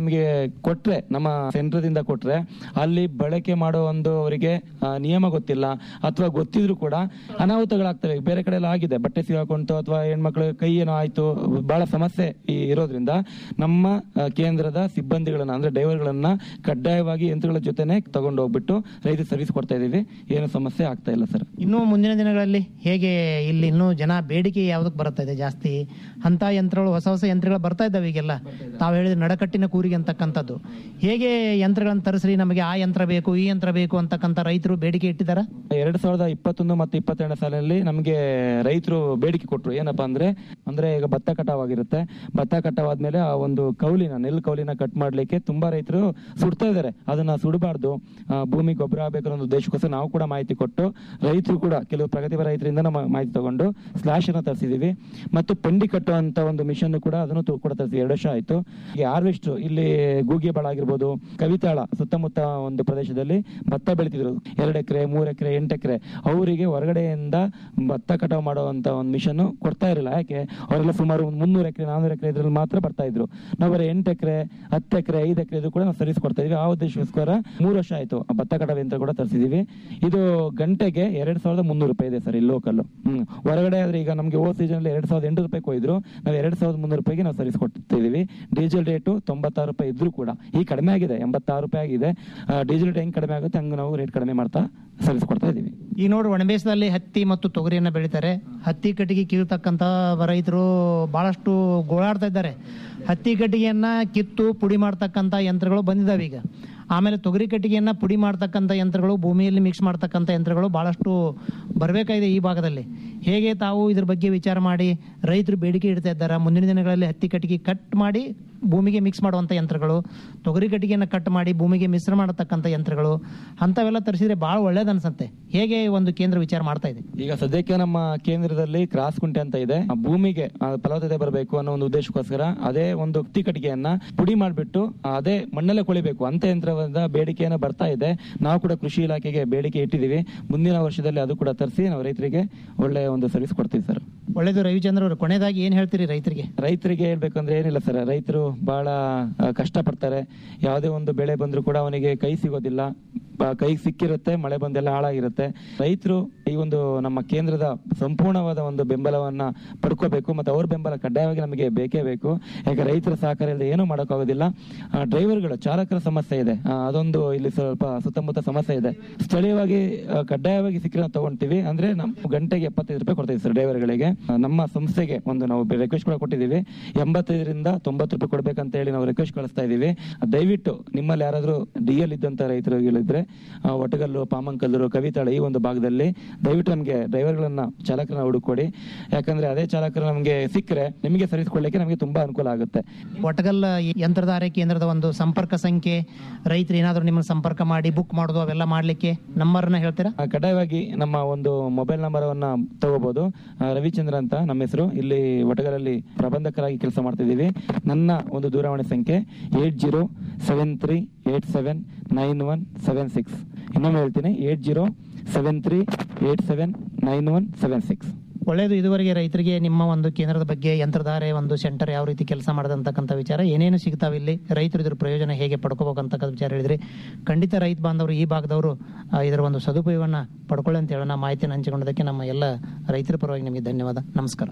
ಕೊಟ್ರೆ ನಮ್ಮ ಸೆಂಟ್ರದಿಂದ ಕೊಟ್ರೆ ಅಲ್ಲಿ ಬಳಕೆ ಮಾಡೋ ಒಂದು ಅವರಿಗೆ ಆ, ನಿಯಮ ಗೊತ್ತಿಲ್ಲ ಅಥವಾ ಗೊತ್ತಿದ್ರು ಕೂಡ ಅನಾಹುತಗಳಾಗ್ತವೆ ಬೇರೆ ಕಡೆ ಎಲ್ಲ ಆಗಿದೆ ಬಟ್ಟೆ ಸಿಗಾಕೊಂತು ಅಥವಾ ಹೆಣ್ಮಕ್ಳು ಕೈ ಏನೋ ಆಯ್ತು ಬಹಳ ಸಮಸ್ಯೆ ಈ ಇರೋದ್ರಿಂದ ನಮ್ಮ ಆ, ಕೇಂದ್ರದ ಸಿಬ್ಬಂದಿಗಳನ್ನ ಅಂದ್ರೆ ಡ್ರೈವರ್ಗಳನ್ನ ಕಡ್ಡಾಯವಾಗಿ ಯಂತ್ರಗಳ ಜೊತೆನೆ ತಗೊಂಡು ಹೋಗ್ಬಿಟ್ಟು ರೈತ ಸರ್ವಿಸ್ ಕೊಡ್ತಾ ಇದೀವಿ ಏನು ಸಮಸ್ಯೆ ಆಗ್ತಾ ಇಲ್ಲ ಸರ್ ಇನ್ನು ಮುಂದಿನ ದಿನಗಳಲ್ಲಿ ಹೇಗೆ ಇಲ್ಲಿ ಇನ್ನೂ ಜನ ಬೇಡಿಕೆ ಯಾವ್ದಕ್ಕೆ ಬರ್ತಾ ಇದೆ ಜಾಸ್ತಿ ಅಂತ ಯಂತ್ರಗಳು ಹೊಸ ಹೊಸ ಯಂತ್ರಗಳು ಬರ್ತಾ ಇದ್ದಾವೆ ಈಗೆಲ್ಲ ತಾವು ಹೇಳಿದ ನಡಕಟ್ಟಿನ ಕೂರಿಗೆ ಅಂತಕ್ಕಂಥದ್ದು ಹೇಗೆ ಯಂತ್ರಗಳನ್ನು ತರಿಸ್ರಿ ನಮಗೆ ಆ ಯಂತ್ರ ಬೇಕು ಈ ಯಂತ್ರ ಬೇಕು ಅಂತಕ್ಕಂಥ ರೈತರು ಬೇಡಿಕೆ ಇಟ್ಟಿದಾರ ಎರಡ್ ಸಾವಿರದ ಇಪ್ಪತ್ತೊಂದು ಮತ್ತು ಇಪ್ಪತ್ತೆರಡನೇ ಸಾಲಿನಲ್ಲಿ ನಮಗೆ ರೈತರು ಬೇಡಿಕೆ ಕೊಟ್ರು ಏನಪ್ಪಾ ಅಂದ್ರೆ ಅಂದ್ರೆ ಈಗ ಭತ್ತ ಕಟಾವಾಗಿರುತ್ತೆ ಭತ್ತ ಕಟಾವಾದ್ಮೇಲೆ ಆ ಒಂದು ಕೌಲಿನ ನೆಲ್ ಕೌಲಿನ ಕಟ್ ಮಾಡ್ಲಿಕ್ಕೆ ತುಂಬಾ ರೈತರು ಸುಡ್ತಾ ಇದಾರೆ ಅದನ್ನ ಸುಡಬಾರ್ದು ಭೂಮಿ ಗೊಬ್ಬರ ಆಗಬೇಕು ಅನ್ನೋ ಉದ್ದೇಶಕ್ಕೋಸ್ಕರ ನಾವು ಕೂಡ ಮಾಹಿತಿ ಕೊಟ್ಟು ರೈತರು ಕೂಡ ಕೆಲವು ಪ್ರಗತಿಪರ ರೈತರಿಂದ ನಮ್ಮ ಮಾಹಿತಿ ತಗೊಂಡು ಸ್ಲಾಶ್ ಅನ್ನ ತರಿಸಿದೀವಿ ಮತ್ತು ಪೆಂಡಿ ಕಟ್ಟುವಂತ ಒಂದು ಮಿಷನ್ ಕೂಡ ಅದನ್ನು ತು- ಕೂಡ ತರಿಸಿ ಎರಡು ವರ್ಷ ಆಯ್ತು ಈ ಹಾರ್ವೆಸ್ಟ್ ಇಲ್ಲಿ ಗೂಗಿಬಾಳ ಆಗಿರ್ಬೋದು ಕವಿತಾಳ ಸುತ್ತಮುತ್ತ ಒಂದು ಪ್ರದೇಶದಲ್ಲಿ ಭತ್ತ ಬೆಳಿತಿದ್ರು ಎರಡು ಎಕರೆ ಮೂರ್ ಎಕರೆ ಎಂಟು ಎಕರೆ ಅವರಿಗೆ ಹೊರಗಡೆಯಿಂದ ಭತ್ತ ಕಟಾವು ಮಾಡುವಂತ ಒಂದು ಮಿಷನ್ ಕೊಡ್ತಾ ಇರಲಿಲ್ಲ ಯಾಕೆ ಅವರೆಲ್ಲ ಸುಮಾರು ಒಂದು ಮುನ್ನೂರು ಎಕರೆ ನಾನೂರು ಎಕರೆ ಇದ್ರಲ್ಲಿ ಮಾತ್ರ ಬರ್ತಾ ಇದ್ರು ನಾವು ಬರೀ ಎಂಟು ಎಕರೆ ಹತ್ತು ಎಕರೆ ಐದು ಎಕರೆ ಇದು ಕೂಡ ನಾವು ಸರ್ವಿಸ್ ಕೊಡ್ತಾ ಇದೀವಿ ಆ ಉದ್ದೇಶಕ್ಕೋಸ್ಕರ ಮೂರು ವರ್ಷ ಆಯ್ತು ಆ ಭತ್ತ ಕಟಾವು ಯಂತ್ರ ಕೂಡ ತರಿಸಿದೀವಿ ಇದು ಗಂಟೆಗೆ ಎರಡ್ ಸಾವಿರದ ಮುನ್ನೂರು ರೂಪಾಯಿ ಇದೆ ಸರ್ ಇಲ್ಲಿ ಲೋಕಲ್ ಹ್ಮ್ ಹೊರಗಡೆ ಆದ್ರೆ ಈಗ ನಮಗೆ ಓ ಸೀಸನ್ ಅಲ್ಲಿ ಎರಡ್ ಸಾವಿರದ ಎಂಟು ರೂಪಾಯಿ ಕೊಯ್ದ್ರು ನಾವು ಎರಡ್ ಸಾವಿರದ ಮುನ್ನೂರು ರೂಪಾಯಿಗೆ ನಾವು ಸರ್ವಿಸ್ ಕೊಡ್ತಿದೀವಿ ಡೀಸೆಲ್ ರೇಟು ತೊಂಬತ್ತಾರು ರೂಪಾಯಿ ಇದ್ರೂ ಕೂಡ ಈ ಕಡಿಮೆ ಆಗಿದೆ ಎಂಬತ್ತಾರು ರೂಪಾಯಿ ಆಗಿದೆ ಆ, ಡೀಸೆಲ್ ರೇಟ್ ಹೆಂಗ್ ಕಡಿಮೆ ಆಗುತ್ತೆ ಹಂಗೆ ನಾವು ರೇಟ್ ಕಡಿಮೆ ಮಾಡ್ತಾ ಸರ್ವಿಸ್ ಕೊಡ್ತಾ ಇದೀವಿ ಈ ನೋಡಿ ಒಣಬೇಸದಲ್ಲಿ ಹತ್ತಿ ಮತ್ತು ತೊಗರಿಯನ್ನ ಬೆಳಿತಾರೆ ಹತ್ತಿ ಕಟ್ಟಿಗೆ ಕೀಳ್ತಕ್ಕಂತ ರೈತರು ಬಹಳಷ್ಟು ಗೋಳಾಡ್ತಾ ಇದ್ದಾರೆ ಹತ್ತಿ ಕಟ್ಟಿಗೆಯನ್ನ ಕಿತ್ತು ಪುಡಿ ಮಾಡ್ತಕ್ಕಂತ ಯಂತ್ರಗಳು ಬಂದಿದಾವೆ ಈಗ ಆಮೇಲೆ ತೊಗರಿ ಕಟ್ಟಿಗೆಯನ್ನ ಪುಡಿ ಮಾಡ್ತಕ್ಕಂಥ ಯಂತ್ರಗಳು ಭೂಮಿಯಲ್ಲಿ ಮಿಕ್ಸ್ ಮಾಡ್ತಕ್ಕಂಥ ಯಂತ್ರಗಳು ಬಹಳಷ್ಟು ಬರಬೇಕಾಗಿದೆ ಈ ಭಾಗದಲ್ಲಿ ಹೇಗೆ ತಾವು ಇದ್ರ ಬಗ್ಗೆ ವಿಚಾರ ಮಾಡಿ ರೈತರು ಬೇಡಿಕೆ ಇಡ್ತಾ ಇದ್ದಾರೆ ಮುಂದಿನ ದಿನಗಳಲ್ಲಿ ಹತ್ತಿ ಕಟ್ಟಿಗೆ ಕಟ್ ಮಾಡಿ ಭೂಮಿಗೆ ಮಿಕ್ಸ್ ಮಾಡುವಂಥ ಯಂತ್ರಗಳು ತೊಗರಿ ಕಟ್ಟಿಗೆಯನ್ನು ಕಟ್ ಮಾಡಿ ಭೂಮಿಗೆ ಮಿಶ್ರ ಮಾಡತಕ್ಕಂಥ ಯಂತ್ರಗಳು ಅಂಥವೆಲ್ಲ ತರಿಸಿದ್ರೆ ಭಾಳ ಒಳ್ಳೇದು ಅನ್ಸುತ್ತೆ ಹೇಗೆ ಈ ಒಂದು ಕೇಂದ್ರ ವಿಚಾರ ಮಾಡ್ತಾ ಇದೆ ಈಗ ಸದ್ಯಕ್ಕೆ ನಮ್ಮ ಕೇಂದ್ರದಲ್ಲಿ ಕ್ರಾಸ್ ಕುಂಟೆ ಅಂತ ಇದೆ ಆ ಭೂಮಿಗೆ ಆ, ಫಲವತ್ತತೆ ಬರಬೇಕು ಅನ್ನೋ ಒಂದು ಉದ್ದೇಶಕ್ಕೋಸ್ಕರ ಅದೇ ಒಂದು ಹತ್ತಿ ಕಟ್ಟಿಗೆಯನ್ನ ಪುಡಿ ಮಾಡಿಬಿಟ್ಟು ಅದೇ ಮಣ್ಣಲ್ಲೇ ಕೊಳಿಬೇಕು ಅಂತ ಯಂತ್ರದ ಬೇಡಿಕೆಯನ್ನ ಬರ್ತಾ ಇದೆ ನಾವು ಕೂಡ ಕೃಷಿ ಇಲಾಖೆಗೆ ಬೇಡಿಕೆ ಇಟ್ಟಿದ್ದೀವಿ ಮುಂದಿನ ವರ್ಷದಲ್ಲಿ ಅದು ಕೂಡ ತರಿಸಿ ನಾವು ರೈತರಿಗೆ ಒಳ್ಳೆಯ ಒಂದು ಸರ್ವಿಸ್ ಕೊಡ್ತೀವಿ ಸರ್ ಒಳ್ಳೇದು ರವಿಚಂದ್ರ ಅವರು ಕೊನೆಯದಾಗಿ ಏನು ಹೇಳ್ತೀರಿ ರೈತರಿಗೆ ರೈತರಿಗೆ ಹೇಳ್ಬೇಕಂದ್ರೆ ಏನಿಲ್ಲ ಸರ್ ರೈತರು ಬಹಳ ಆ, ಕಷ್ಟಪಡ್ತಾರೆ ಯಾವುದೇ ಒಂದು ಬೆಳೆ ಬಂದ್ರು ಕೂಡ ಅವನಿಗೆ ಕೈ ಸಿಗೋದಿಲ್ಲ ಬ- ಕೈಗೆ ಸಿಕ್ಕಿರುತ್ತೆ ಮಳೆ ಬಂದೆಲ್ಲ ಹಾಳಾಗಿರುತ್ತೆ ರೈತರು ಈ ಒಂದು ನಮ್ಮ ಕೇಂದ್ರದ ಸಂಪೂರ್ಣವಾದ ಒಂದು ಬೆಂಬಲವನ್ನ ಪಡ್ಕೋಬೇಕು ಮತ್ತೆ ಅವ್ರ ಬೆಂಬಲ ಕಡ್ಡಾಯವಾಗಿ ನಮಗೆ ಬೇಕೇ ಬೇಕು ಯಾಕೆ ರೈತರ ಸಹಕಾರ ಇಲ್ಲದೆ ಏನೂ ಮಾಡೋಕ್ಕಾಗೋದಿಲ್ಲ ಆ, ಡ್ರೈವರ್ಗಳು ಚಾಲಕರ ಸಮಸ್ಯೆ ಇದೆ ಆ, ಅದೊಂದು ಇಲ್ಲಿ ಸ್ವಲ್ಪ ಸುತ್ತಮುತ್ತ ಸಮಸ್ಯೆ ಇದೆ ಸ್ಥಳೀಯವಾಗಿ ಆ, ಕಡ್ಡಾಯವಾಗಿ ಸಿಕ್ಕಿ ನಾವು ತಗೊಂತೀವಿ ಅಂದ್ರೆ ನಮ್ಮ ಗಂಟೆಗೆ ಎಪ್ಪತ್ತೈದು ರೂಪಾಯಿ ಕೊಡ್ತೀವಿ ಸರ್ ಡ್ರೈವರ್ಗಳಿಗೆ ಆ, ನಮ್ಮ ಸಂಸ್ಥೆಗೆ ಒಂದು ನಾವು ರಿಕ್ವೆಸ್ಟ್ ಕೂಡ ಕೊಟ್ಟಿದ್ದೀವಿ ಎಂಬತ್ತೈದರಿಂದ ತೊಂಬತ್ತು ರೂಪಾಯಿ ಕೊಡ್ಬೇಕಂತ ಹೇಳಿ ನಾವು ರಿಕ್ವೆಸ್ಟ್ ಕಳಿಸ್ತಾ ಇದೀವಿ ದಯವಿಟ್ಟು ನಿಮ್ಮಲ್ಲಿ ಯಾರಾದ್ರೂ ಡಿ ಎಲ್ ಇದ್ದಂತ ರೈತರು ಇದ್ರೆ ಆ, ಒಟಗಲ್ಲು ಪಾಮಂಕಲ್ಲೂರು ಕವಿತಾಳ ಈ ಒಂದು ಭಾಗದಲ್ಲಿ ದಯವಿಟ್ಟು ನಮಗೆ ಡ್ರೈವರ್ಗಳನ್ನ ಚಾಲಕರನ್ನ ಹುಡುಕೊಡಿ ಯಾಕಂದ್ರೆ ಅದೇ ಚಾಲಕರು ನಮಗೆ ಸಿಕ್ಕರೆ ನಿಮಗೆ ಸರ್ವಿಸ್ ಕೊಡ್ಲಿಕ್ಕೆ ನಮಗೆ ತುಂಬಾ ಅನುಕೂಲ ಆಗುತ್ತೆ ಒಟಗಲ್ ಯಂತ್ರಧಾರೆ ಕೇಂದ್ರದ ಒಂದು ಸಂಪರ್ಕ ಸಂಖ್ಯೆ ರೈತರು ಏನಾದರೂ ನಿಮ್ಮನ್ನು ಸಂಪರ್ಕ ಮಾಡಿ ಬುಕ್ ಮಾಡೋದು ಅವೆಲ್ಲ ಮಾಡಲಿಕ್ಕೆ ನಂಬರ್ನ ಹೇಳ್ತೀರಾ ಆ, ಕಡ್ಡಾಯವಾಗಿ ನಮ್ಮ ಒಂದು ಮೊಬೈಲ್ ನಂಬರ್ ಅನ್ನ ತಗೋಬಹುದು ಆ, ರವಿಚಂದ್ರ ಅಂತ ನಮ್ಮ ಹೆಸರು ಇಲ್ಲಿ ಒಟಗಲಲ್ಲಿ ಪ್ರಬಂಧಕರಾಗಿ ಕೆಲಸ ಮಾಡ್ತಿದ್ದೀವಿ ನನ್ನ ಒಂದು ದೂರವಾಣಿ ಸಂಖ್ಯೆ eight zero seven three eight seven nine one seven six ಇನ್ನೊಮ್ಮೆ ಹೇಳ್ತೀನಿ eight zero seven three eight seven nine one seven six ಒಳ್ಳೆಯದು ಇದುವರೆಗೆ ರೈತರಿಗೆ ನಿಮ್ಮ ಒಂದು ಕೇಂದ್ರದ ಬಗ್ಗೆ ಯಂತ್ರಧಾರೆ ಒಂದು ಸೆಂಟರ್ ಯಾವ ರೀತಿ ಕೆಲಸ ಮಾಡದಂತಕ್ಕಂಥ ವಿಚಾರ ಏನೇನು ಸಿಗ್ತಾವೆ ಇಲ್ಲಿ ರೈತರು ಇದ್ರ ಪ್ರಯೋಜನ ಹೇಗೆ ಪಡ್ಕೋಬೇಕಂತಕ್ಕಂಥ ವಿಚಾರ ಹೇಳಿದ್ರಿ ಖಂಡಿತ ರೈತ ಬಾಂಧವರು ಈ ಭಾಗದವರು ಆ, ಇದರ ಒಂದು ಸದುಪಯೋಗವನ್ನು ಪಡ್ಕೊಳ್ಳಿ ಅಂತ ಹೇಳೋಣ ಮಾಹಿತಿಯನ್ನು ಹಂಚಿಕೊಂಡದಕ್ಕೆ ನಮ್ಮ ಎಲ್ಲ ರೈತರ ಪರವಾಗಿ ನಿಮಗೆ ಧನ್ಯವಾದ ನಮಸ್ಕಾರ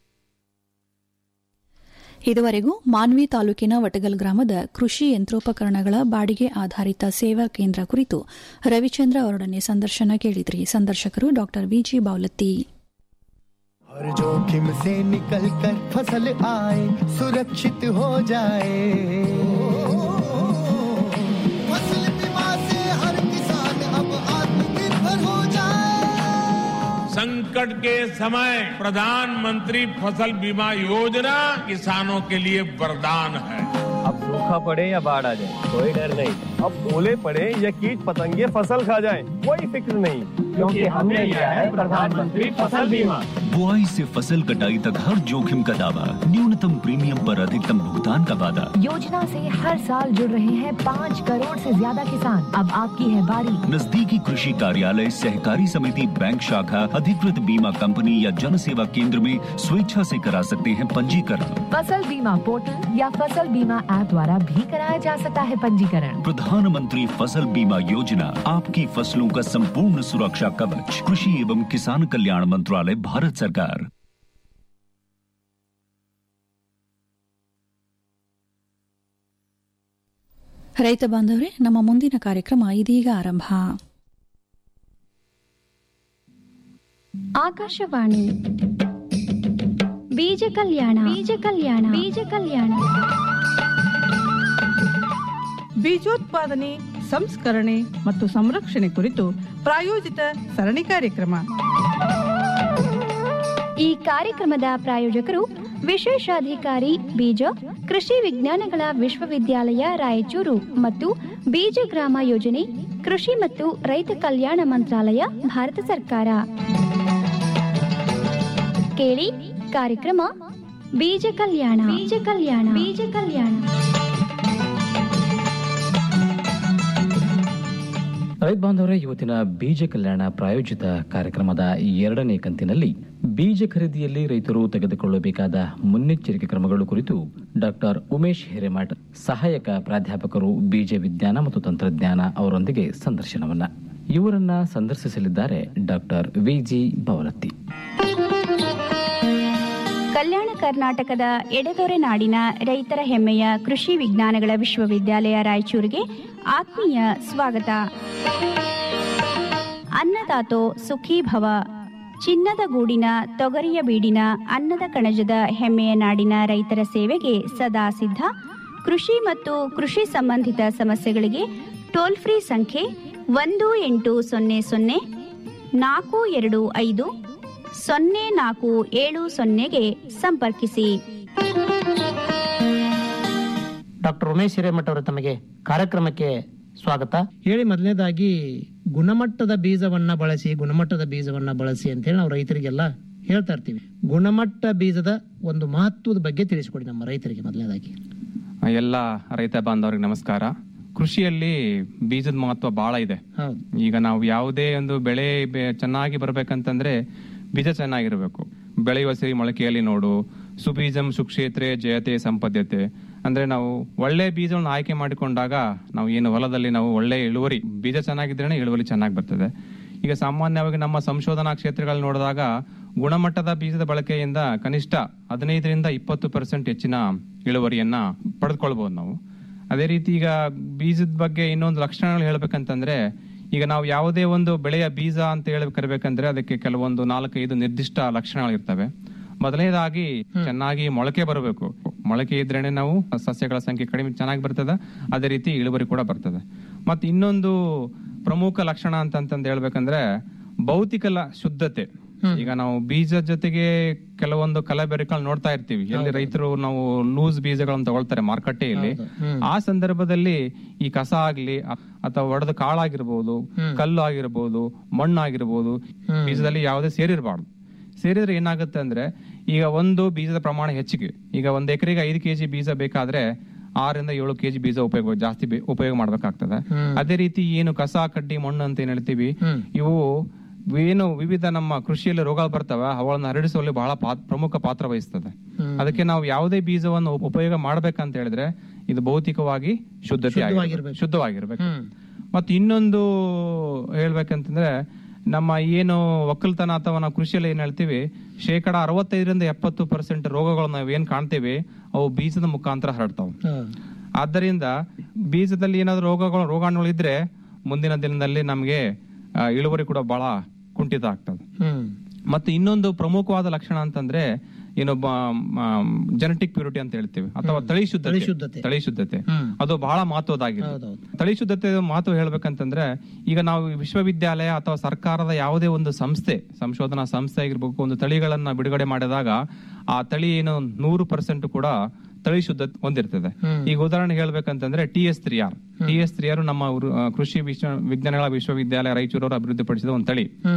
ಇದುವರೆಗೂ ಮಾನ್ವಿ ತಾಲೂಕಿನ ವಟಗಲ್ ಗ್ರಾಮದ ಕೃಷಿ ಯಂತ್ರೋಪಕರಣಗಳ ಬಾಡಿಗೆ ಆಧಾರಿತ ಸೇವಾ ಕೇಂದ್ರ ಕುರಿತು ರವಿಚಂದ್ರ ಅವರೊಡನೆ ಸಂದರ್ಶನ ಕೇಳಿದ್ರಿ ಸಂದರ್ಶಕರು ಡಾ ವಿಜಿ ಬಾವಲತ್ತಿ हर जोखिम से निकल कर फसल आए सुरक्षित हो जाए फसल बीमा से हर किसान अब आत्मनिर्भर हो जाए संकट के समय प्रधानमंत्री फसल बीमा योजना किसानों के लिए वरदान है अब सूखा पड़े या बाढ़ आ जाए कोई डर नहीं अब ओले पड़े या कीट पतंगे फसल खा जाए कोई फिक्र नहीं क्योंकि हमने लिया है प्रधानमंत्री फसल बीमा बुआई से फसल कटाई तक हर जोखिम का दावा न्यूनतम प्रीमियम पर अधिकतम भुगतान का वादा योजना से हर साल जुड़ रहे हैं पाँच करोड़ से ज्यादा किसान अब आपकी है बारी नजदीकी कृषि कार्यालय सहकारी समिति बैंक शाखा अधिकृत बीमा कंपनी या जन सेवा केंद्र में स्वेच्छा से करा सकते हैं पंजीकरण फसल बीमा पोर्टल या फसल बीमा ऐप द्वारा द्वारा भी कराया जा सकता है पंजीकरण प्रधानमंत्री फसल बीमा योजना आपकी फसलों का संपूर्ण सुरक्षा कवच कृषि एवं किसान कल्याण मंत्रालय भारत सरकार ರೈತ ಬಾಂಧವರೇ ನಮ್ಮ ಮುಂದಿನ ಕಾರ್ಯಕ್ರಮ ಇದೀಗ ಆರಂಭ ಆಕಾಶವಾಣಿ ಬೀಜ ಕಲ್ಯಾಣ ಬೀಜ ಕಲ್ಯಾಣ ಬೀಜ ಕಲ್ಯಾಣ ಬೀಜೋತ್ಪಾದನೆ ಸಂಸ್ಕರಣೆ ಮತ್ತು ಸಂರಕ್ಷಣೆ ಕುರಿತು ಪ್ರಾಯೋಜಿತ ಸರಣಿ ಕಾರ್ಯಕ್ರಮ ಈ ಕಾರ್ಯಕ್ರಮದ ಪ್ರಾಯೋಜಕರು ವಿಶೇಷಾಧಿಕಾರಿ ಬೀಜ ಕೃಷಿ ವಿಜ್ಞಾನಗಳ ವಿಶ್ವವಿದ್ಯಾಲಯ ರಾಯಚೂರು ಮತ್ತು ಬೀಜ ಗ್ರಾಮ ಯೋಜನೆ ಕೃಷಿ ಮತ್ತು ರೈತ ಕಲ್ಯಾಣ ಮಂತ್ರಾಲಯ ಭಾರತ ಸರ್ಕಾರ ಕೇಳಿ ಕಾರ್ಯಕ್ರಮ ಬೀಜ ಕಲ್ಯಾಣ ಬೀಜ ಕಲ್ಯಾಣ ಬೀಜ ಕಲ್ಯಾಣ ರೈತ ಬಾಂಧವರೇ ಇವತ್ತಿನ ಬೀಜ ಕಲ್ಯಾಣ ಪ್ರಾಯೋಜಿತ ಕಾರ್ಯಕ್ರಮದ ಎರಡನೇ ಕಂತಿನಲ್ಲಿ ಬೀಜ ಖರೀದಿಯಲ್ಲಿ ರೈತರು ತೆಗೆದುಕೊಳ್ಳಬೇಕಾದ ಮುನ್ನೆಚ್ಚರಿಕೆ ಕ್ರಮಗಳು ಕುರಿತು ಡಾಕ್ಟರ್ ಉಮೇಶ್ ಹಿರೇಮಠ್ ಸಹಾಯಕ ಪ್ರಾಧ್ಯಾಪಕರು ಬೀಜ ವಿಜ್ಞಾನ ಮತ್ತು ತಂತ್ರಜ್ಞಾನ ಅವರೊಂದಿಗೆ ಸಂದರ್ಶನವನ್ನ ಇವರನ್ನ ಸಂದರ್ಶಿಸಲಿದ್ದಾರೆ ಡಾಕ್ಟರ್ ವಿಜಿ ಬವಲತ್ತಿ ಕಲ್ಯಾಣ ಕರ್ನಾಟಕದ ಎಡೆದೊರೆ ನಾಡಿನ ರೈತರ ಹೆಮ್ಮೆಯ ಕೃಷಿ ವಿಜ್ಞಾನಗಳ ವಿಶ್ವವಿದ್ಯಾಲಯ ರಾಯಚೂರಿಗೆ ಆತ್ಮೀಯ ಸ್ವಾಗತ ಅನ್ನದಾತೋ ಸುಖೀ ಭವ ಚಿನ್ನದ ಗೂಡಿನ ತೊಗರಿಯ ಬೀಡಿನ ಅನ್ನದ ಕಣಜದ ಹೆಮ್ಮೆಯ ನಾಡಿನ ರೈತರ ಸೇವೆಗೆ ಸದಾ ಸಿದ್ಧ ಕೃಷಿ ಮತ್ತು ಕೃಷಿ ಸಂಬಂಧಿತ ಸಮಸ್ಯೆಗಳಿಗೆ ಟೋಲ್ ಫ್ರೀ ಸಂಖ್ಯೆ ಒಂದು ಎಂಟು ಸೊನ್ನೆ ಸೊನ್ನೆ ನಾಲ್ಕು ಎರಡು ಐದು ಸೊನ್ನೆ ನಾಲ್ಕು ಏಳು ಸೊನ್ನೆಗೆ ಸಂಪರ್ಕಿಸಿ ಡಾಕ್ಟರ್ ಉಮೇಶ್ ಹಿರೇಮಠ ಅವರು ತಮಗೆ ಕಾರ್ಯಕ್ರಮಕ್ಕೆ ಸ್ವಾಗತ ಹೇಳಿ ಮೊದಲನೇದಾಗಿ ಗುಣಮಟ್ಟದ ಬೀಜವನ್ನ ಬಳಸಿ ಗುಣಮಟ್ಟದ ಬೀಜವನ್ನ ಬಳಸಿ ಅಂತ ಹೇಳಿ ನಾವು ರೈತರಿಗೆಲ್ಲ ಹೇಳ್ತಾ ಇರ್ತೀವಿ ಗುಣಮಟ್ಟ ಬೀಜದ ಒಂದು ಮಹತ್ವದ ಬಗ್ಗೆ ತಿಳಿಸಿಕೊಡಿ ನಮ್ಮ ರೈತರಿಗೆ ಮೊದಲನೇದಾಗಿ ಎಲ್ಲ ರೈತ ಬಾಂಧವರಿಗೆ ನಮಸ್ಕಾರ ಕೃಷಿಯಲ್ಲಿ ಬೀಜದ ಮಹತ್ವ ಬಹಳ ಇದೆ ಹೌದು ಈಗ ನಾವು ಯಾವುದೇ ಒಂದು ಬೆಳೆ ಬೆ- ಚೆನ್ನಾಗಿ ಬರ್ಬೇಕಂತಂದ್ರೆ ಬೀಜ ಚೆನ್ನಾಗಿರ್ಬೇಕು ಬೆಳೆಯುವ ಸಿರಿ ಮೊಳಕೆಯಲ್ಲಿ ನೋಡು ಸುಬೀಜಂ ಸುಕ್ಷೇತ್ರೆ ಜಯತೆ ಸಂಪದ್ಯತೆ ಅಂದ್ರೆ ನಾವು ಒಳ್ಳೆ ಬೀಜವನ್ನು ಆಯ್ಕೆ ಮಾಡಿಕೊಂಡಾಗ ನಾವು ಏನು ಹೊಲದಲ್ಲಿ ನಾವು ಒಳ್ಳೆ ಇಳುವರಿ ಬೀಜ ಚೆನ್ನಾಗಿದ್ರೆ ಇಳುವರಿ ಚೆನ್ನಾಗಿ ಬರ್ತದೆ ಈಗ ಸಾಮಾನ್ಯವಾಗಿ ನಮ್ಮ ಸಂಶೋಧನಾ ಕ್ಷೇತ್ರಗಳು ನೋಡಿದಾಗ ಗುಣಮಟ್ಟದ ಬೀಜದ ಬಳಕೆಯಿಂದ ಕನಿಷ್ಠ ಹದಿನೈದರಿಂದ ಇಪ್ಪತ್ತು ಪರ್ಸೆಂಟ್ ಹೆಚ್ಚಿನ ಇಳುವರಿಯನ್ನ ಪಡೆದುಕೊಳ್ಬಹುದು ನಾವು ಅದೇ ರೀತಿ ಈಗ ಬೀಜದ ಬಗ್ಗೆ ಇನ್ನೊಂದು ಲಕ್ಷಣಗಳು ಹೇಳ್ಬೇಕಂತಂದ್ರೆ ಈಗ ನಾವು ಯಾವುದೇ ಒಂದು ಬೆಳೆಯ ಬೀಜ ಅಂತ ಹೇಳಿ ಕರಿಬೇಕಂದ್ರೆ ಅದಕ್ಕೆ ಕೆಲವೊಂದು ನಾಲ್ಕೈದು ನಿರ್ದಿಷ್ಟ ಲಕ್ಷಣಗಳಿರ್ತವೆ ಮೊದಲನೇದಾಗಿ ಚೆನ್ನಾಗಿ ಮೊಳಕೆ ಬರಬೇಕು ಮೊಳಕೆ ಇದ್ರೇನೆ ನಾವು ಸಸ್ಯಗಳ ಸಂಖ್ಯೆ ಕಡಿಮೆ ಚೆನ್ನಾಗಿ ಬರ್ತದೆ ಅದೇ ರೀತಿ ಇಳುವರಿ ಕೂಡ ಬರ್ತದೆ ಮತ್ತೆ ಇನ್ನೊಂದು ಪ್ರಮುಖ ಲಕ್ಷಣ ಅಂತಂತಂದು ಹೇಳ್ಬೇಕಂದ್ರೆ ಭೌತಿಕ ಲ- ಶುದ್ಧತೆ ಈಗ ನಾವು ಬೀಜ ಜೊತೆಗೆ ಕೆಲವೊಂದು ಕಲಬೆರಕೆಗಳು ನೋಡ್ತಾ ಇರ್ತೀವಿ ಎಲ್ಲಿ ರೈತರು ನಾವು ಲೂಸ್ ಬೀಜಗಳನ್ನು ತಗೊಳ್ತಾರೆ ಮಾರುಕಟ್ಟೆಯಲ್ಲಿ ಆ ಸಂದರ್ಭದಲ್ಲಿ ಈ ಕಸ ಆಗ್ಲಿ ಅ- ಅಥವಾ ಒಡೆದ ಕಾಳಾಗಿರ್ಬೋದು ಕಲ್ಲು ಆಗಿರ್ಬೋದು ಮಣ್ಣು ಆಗಿರ್ಬೋದು ಬೀಜದಲ್ಲಿ ಯಾವುದೇ ಸೇರಿರಬಾರ್ದು ಸೇರಿದ್ರೆ ಏನಾಗುತ್ತೆ ಅಂದ್ರೆ ಈಗ ಒಂದು ಬೀಜದ ಪ್ರಮಾಣ ಹೆಚ್ಚಿಗೆ ಈಗ ಒಂದ್ ಎಕರೆಗೆ ಐದು ಕೆಜಿ ಬೀಜ ಬೇಕಾದ್ರೆ ಆರರಿಂದ ಏಳು ಕೆಜಿ ಬೀಜ ಉಪಯೋಗ ಜಾಸ್ತಿ ಬೇ- ಉಪಯೋಗ ಮಾಡ್ಬೇಕಾಗ್ತದೆ ಅದೇ ರೀತಿ ಏನು ಕಸ ಕಡ್ಡಿ ಮಣ್ಣು ಅಂತ ಏನ್ ಹೇಳ್ತೀವಿ ಇವು ಏನು ವಿವಿಧ ನಮ್ಮ ಕೃಷಿಯಲ್ಲಿ ರೋಗಗಳು ಬರ್ತವೆ ಅವುಗಳನ್ನ ಹರಡಿಸುವಲ್ಲಿ ಬಹಳ ಪಾತ್- ಪ್ರಮುಖ ಪಾತ್ರ ವಹಿಸ್ತದೆ ಅದಕ್ಕೆ ನಾವು ಯಾವುದೇ ಬೀಜವನ್ನು ಉಪ- ಉಪಯೋಗ ಮಾಡ್ಬೇಕಂತ ಹೇಳಿದ್ರೆ ಇದು ಭೌತಿಕವಾಗಿ ಶುದ್ಧತೆ ಆಗಿರ್ಬೇಕು. ಶುದ್ಧವಾಗಿರ್ಬೇಕು. ಶುದ್ಧವಾಗಿರ್ಬೇಕು ಮತ್ತೆ ಇನ್ನೊಂದು ಹೇಳ್ಬೇಕಂತಂದ್ರೆ ನಮ್ಮ ಏನು ಒಕ್ಕಲ್ತನ ಅಥವಾ ನಾವು ಕೃಷಿಯಲ್ಲಿ ಏನ್ ಹೇಳ್ತೀವಿ ಶೇಕಡ ಅರವತ್ತೈದರಿಂದ ಎಪ್ಪತ್ತು ಪರ್ಸೆಂಟ್ ರೋಗಗಳನ್ನ ನಾವ್ ಏನ್ ಕಾಣ್ತೀವಿ ಅವು ಬೀಜದ ಮುಖಾಂತರ ಹರಡ್ತಾವ ಆದ್ದರಿಂದ ಬೀಜದಲ್ಲಿ ಏನಾದ್ರು ರೋಗಗಳು ರೋಗಾಣುಗಳು ಇದ್ರೆ ಮುಂದಿನ ದಿನದಲ್ಲಿ ನಮಗೆ ಆ, ಇಳುವರಿ ಕೂಡ ಬಹಳ ಕುಂಠಿತ ಆಗ್ತದೆ ಮತ್ತೆ ಇನ್ನೊಂದು ಪ್ರಮುಖವಾದ ಲಕ್ಷಣ ಅಂತಂದ್ರೆ ಏನೊಬ್ಬ ಜೆನೆಟಿಕ್ ಪ್ಯೂರಿಟಿ ಅಂತ ಹೇಳ್ತೀವಿ ಅಥವಾ ತಳಿ ಶುದ್ಧತೆ ಶುದ್ಧತೆ. ತಳಿ ಶುದ್ಧತೆ ಅದು ಬಹಳ ಮಹತ್ವದಾಗಿದೆ ತಳಿ ಶುದ್ಧತೆ ಮಹತ್ವ ಹೇಳ್ಬೇಕಂತಂದ್ರೆ ಈಗ ನಾವು ವಿಶ್ವವಿದ್ಯಾಲಯ ಅಥವಾ ಸರ್ಕಾರದ ಯಾವುದೇ ಒಂದು ಸಂಸ್ಥೆ ಸಂಶೋಧನಾ ಸಂಸ್ಥೆ ಆಗಿರ್ಬೇಕು ಒಂದು ತಳಿಗಳನ್ನ ಬಿಡುಗಡೆ ಮಾಡಿದಾಗ ಆ ತಳಿ ಏನು ನೂರು ಪರ್ಸೆಂಟ್ ಕೂಡ ತಳಿ ಶುದ್ಧ ಹೊಂದಿರ್ತದೆ ಈಗ ಉದಾಹರಣೆ ಹೇಳ್ಬೇಕಂತಂದ್ರೆ T S three R T S three R ನಮ್ಮ ಊರು, ಆ, ಕೃಷಿ ವಿಶ್ವ ವಿಜ್ಞಾನಗಳ ವಿಶ್ವವಿದ್ಯಾಲಯ ರಾಯಚೂರವರು ಅಭಿವೃದ್ಧಿಪಡಿಸಿದ ಒಂದು ತಳಿ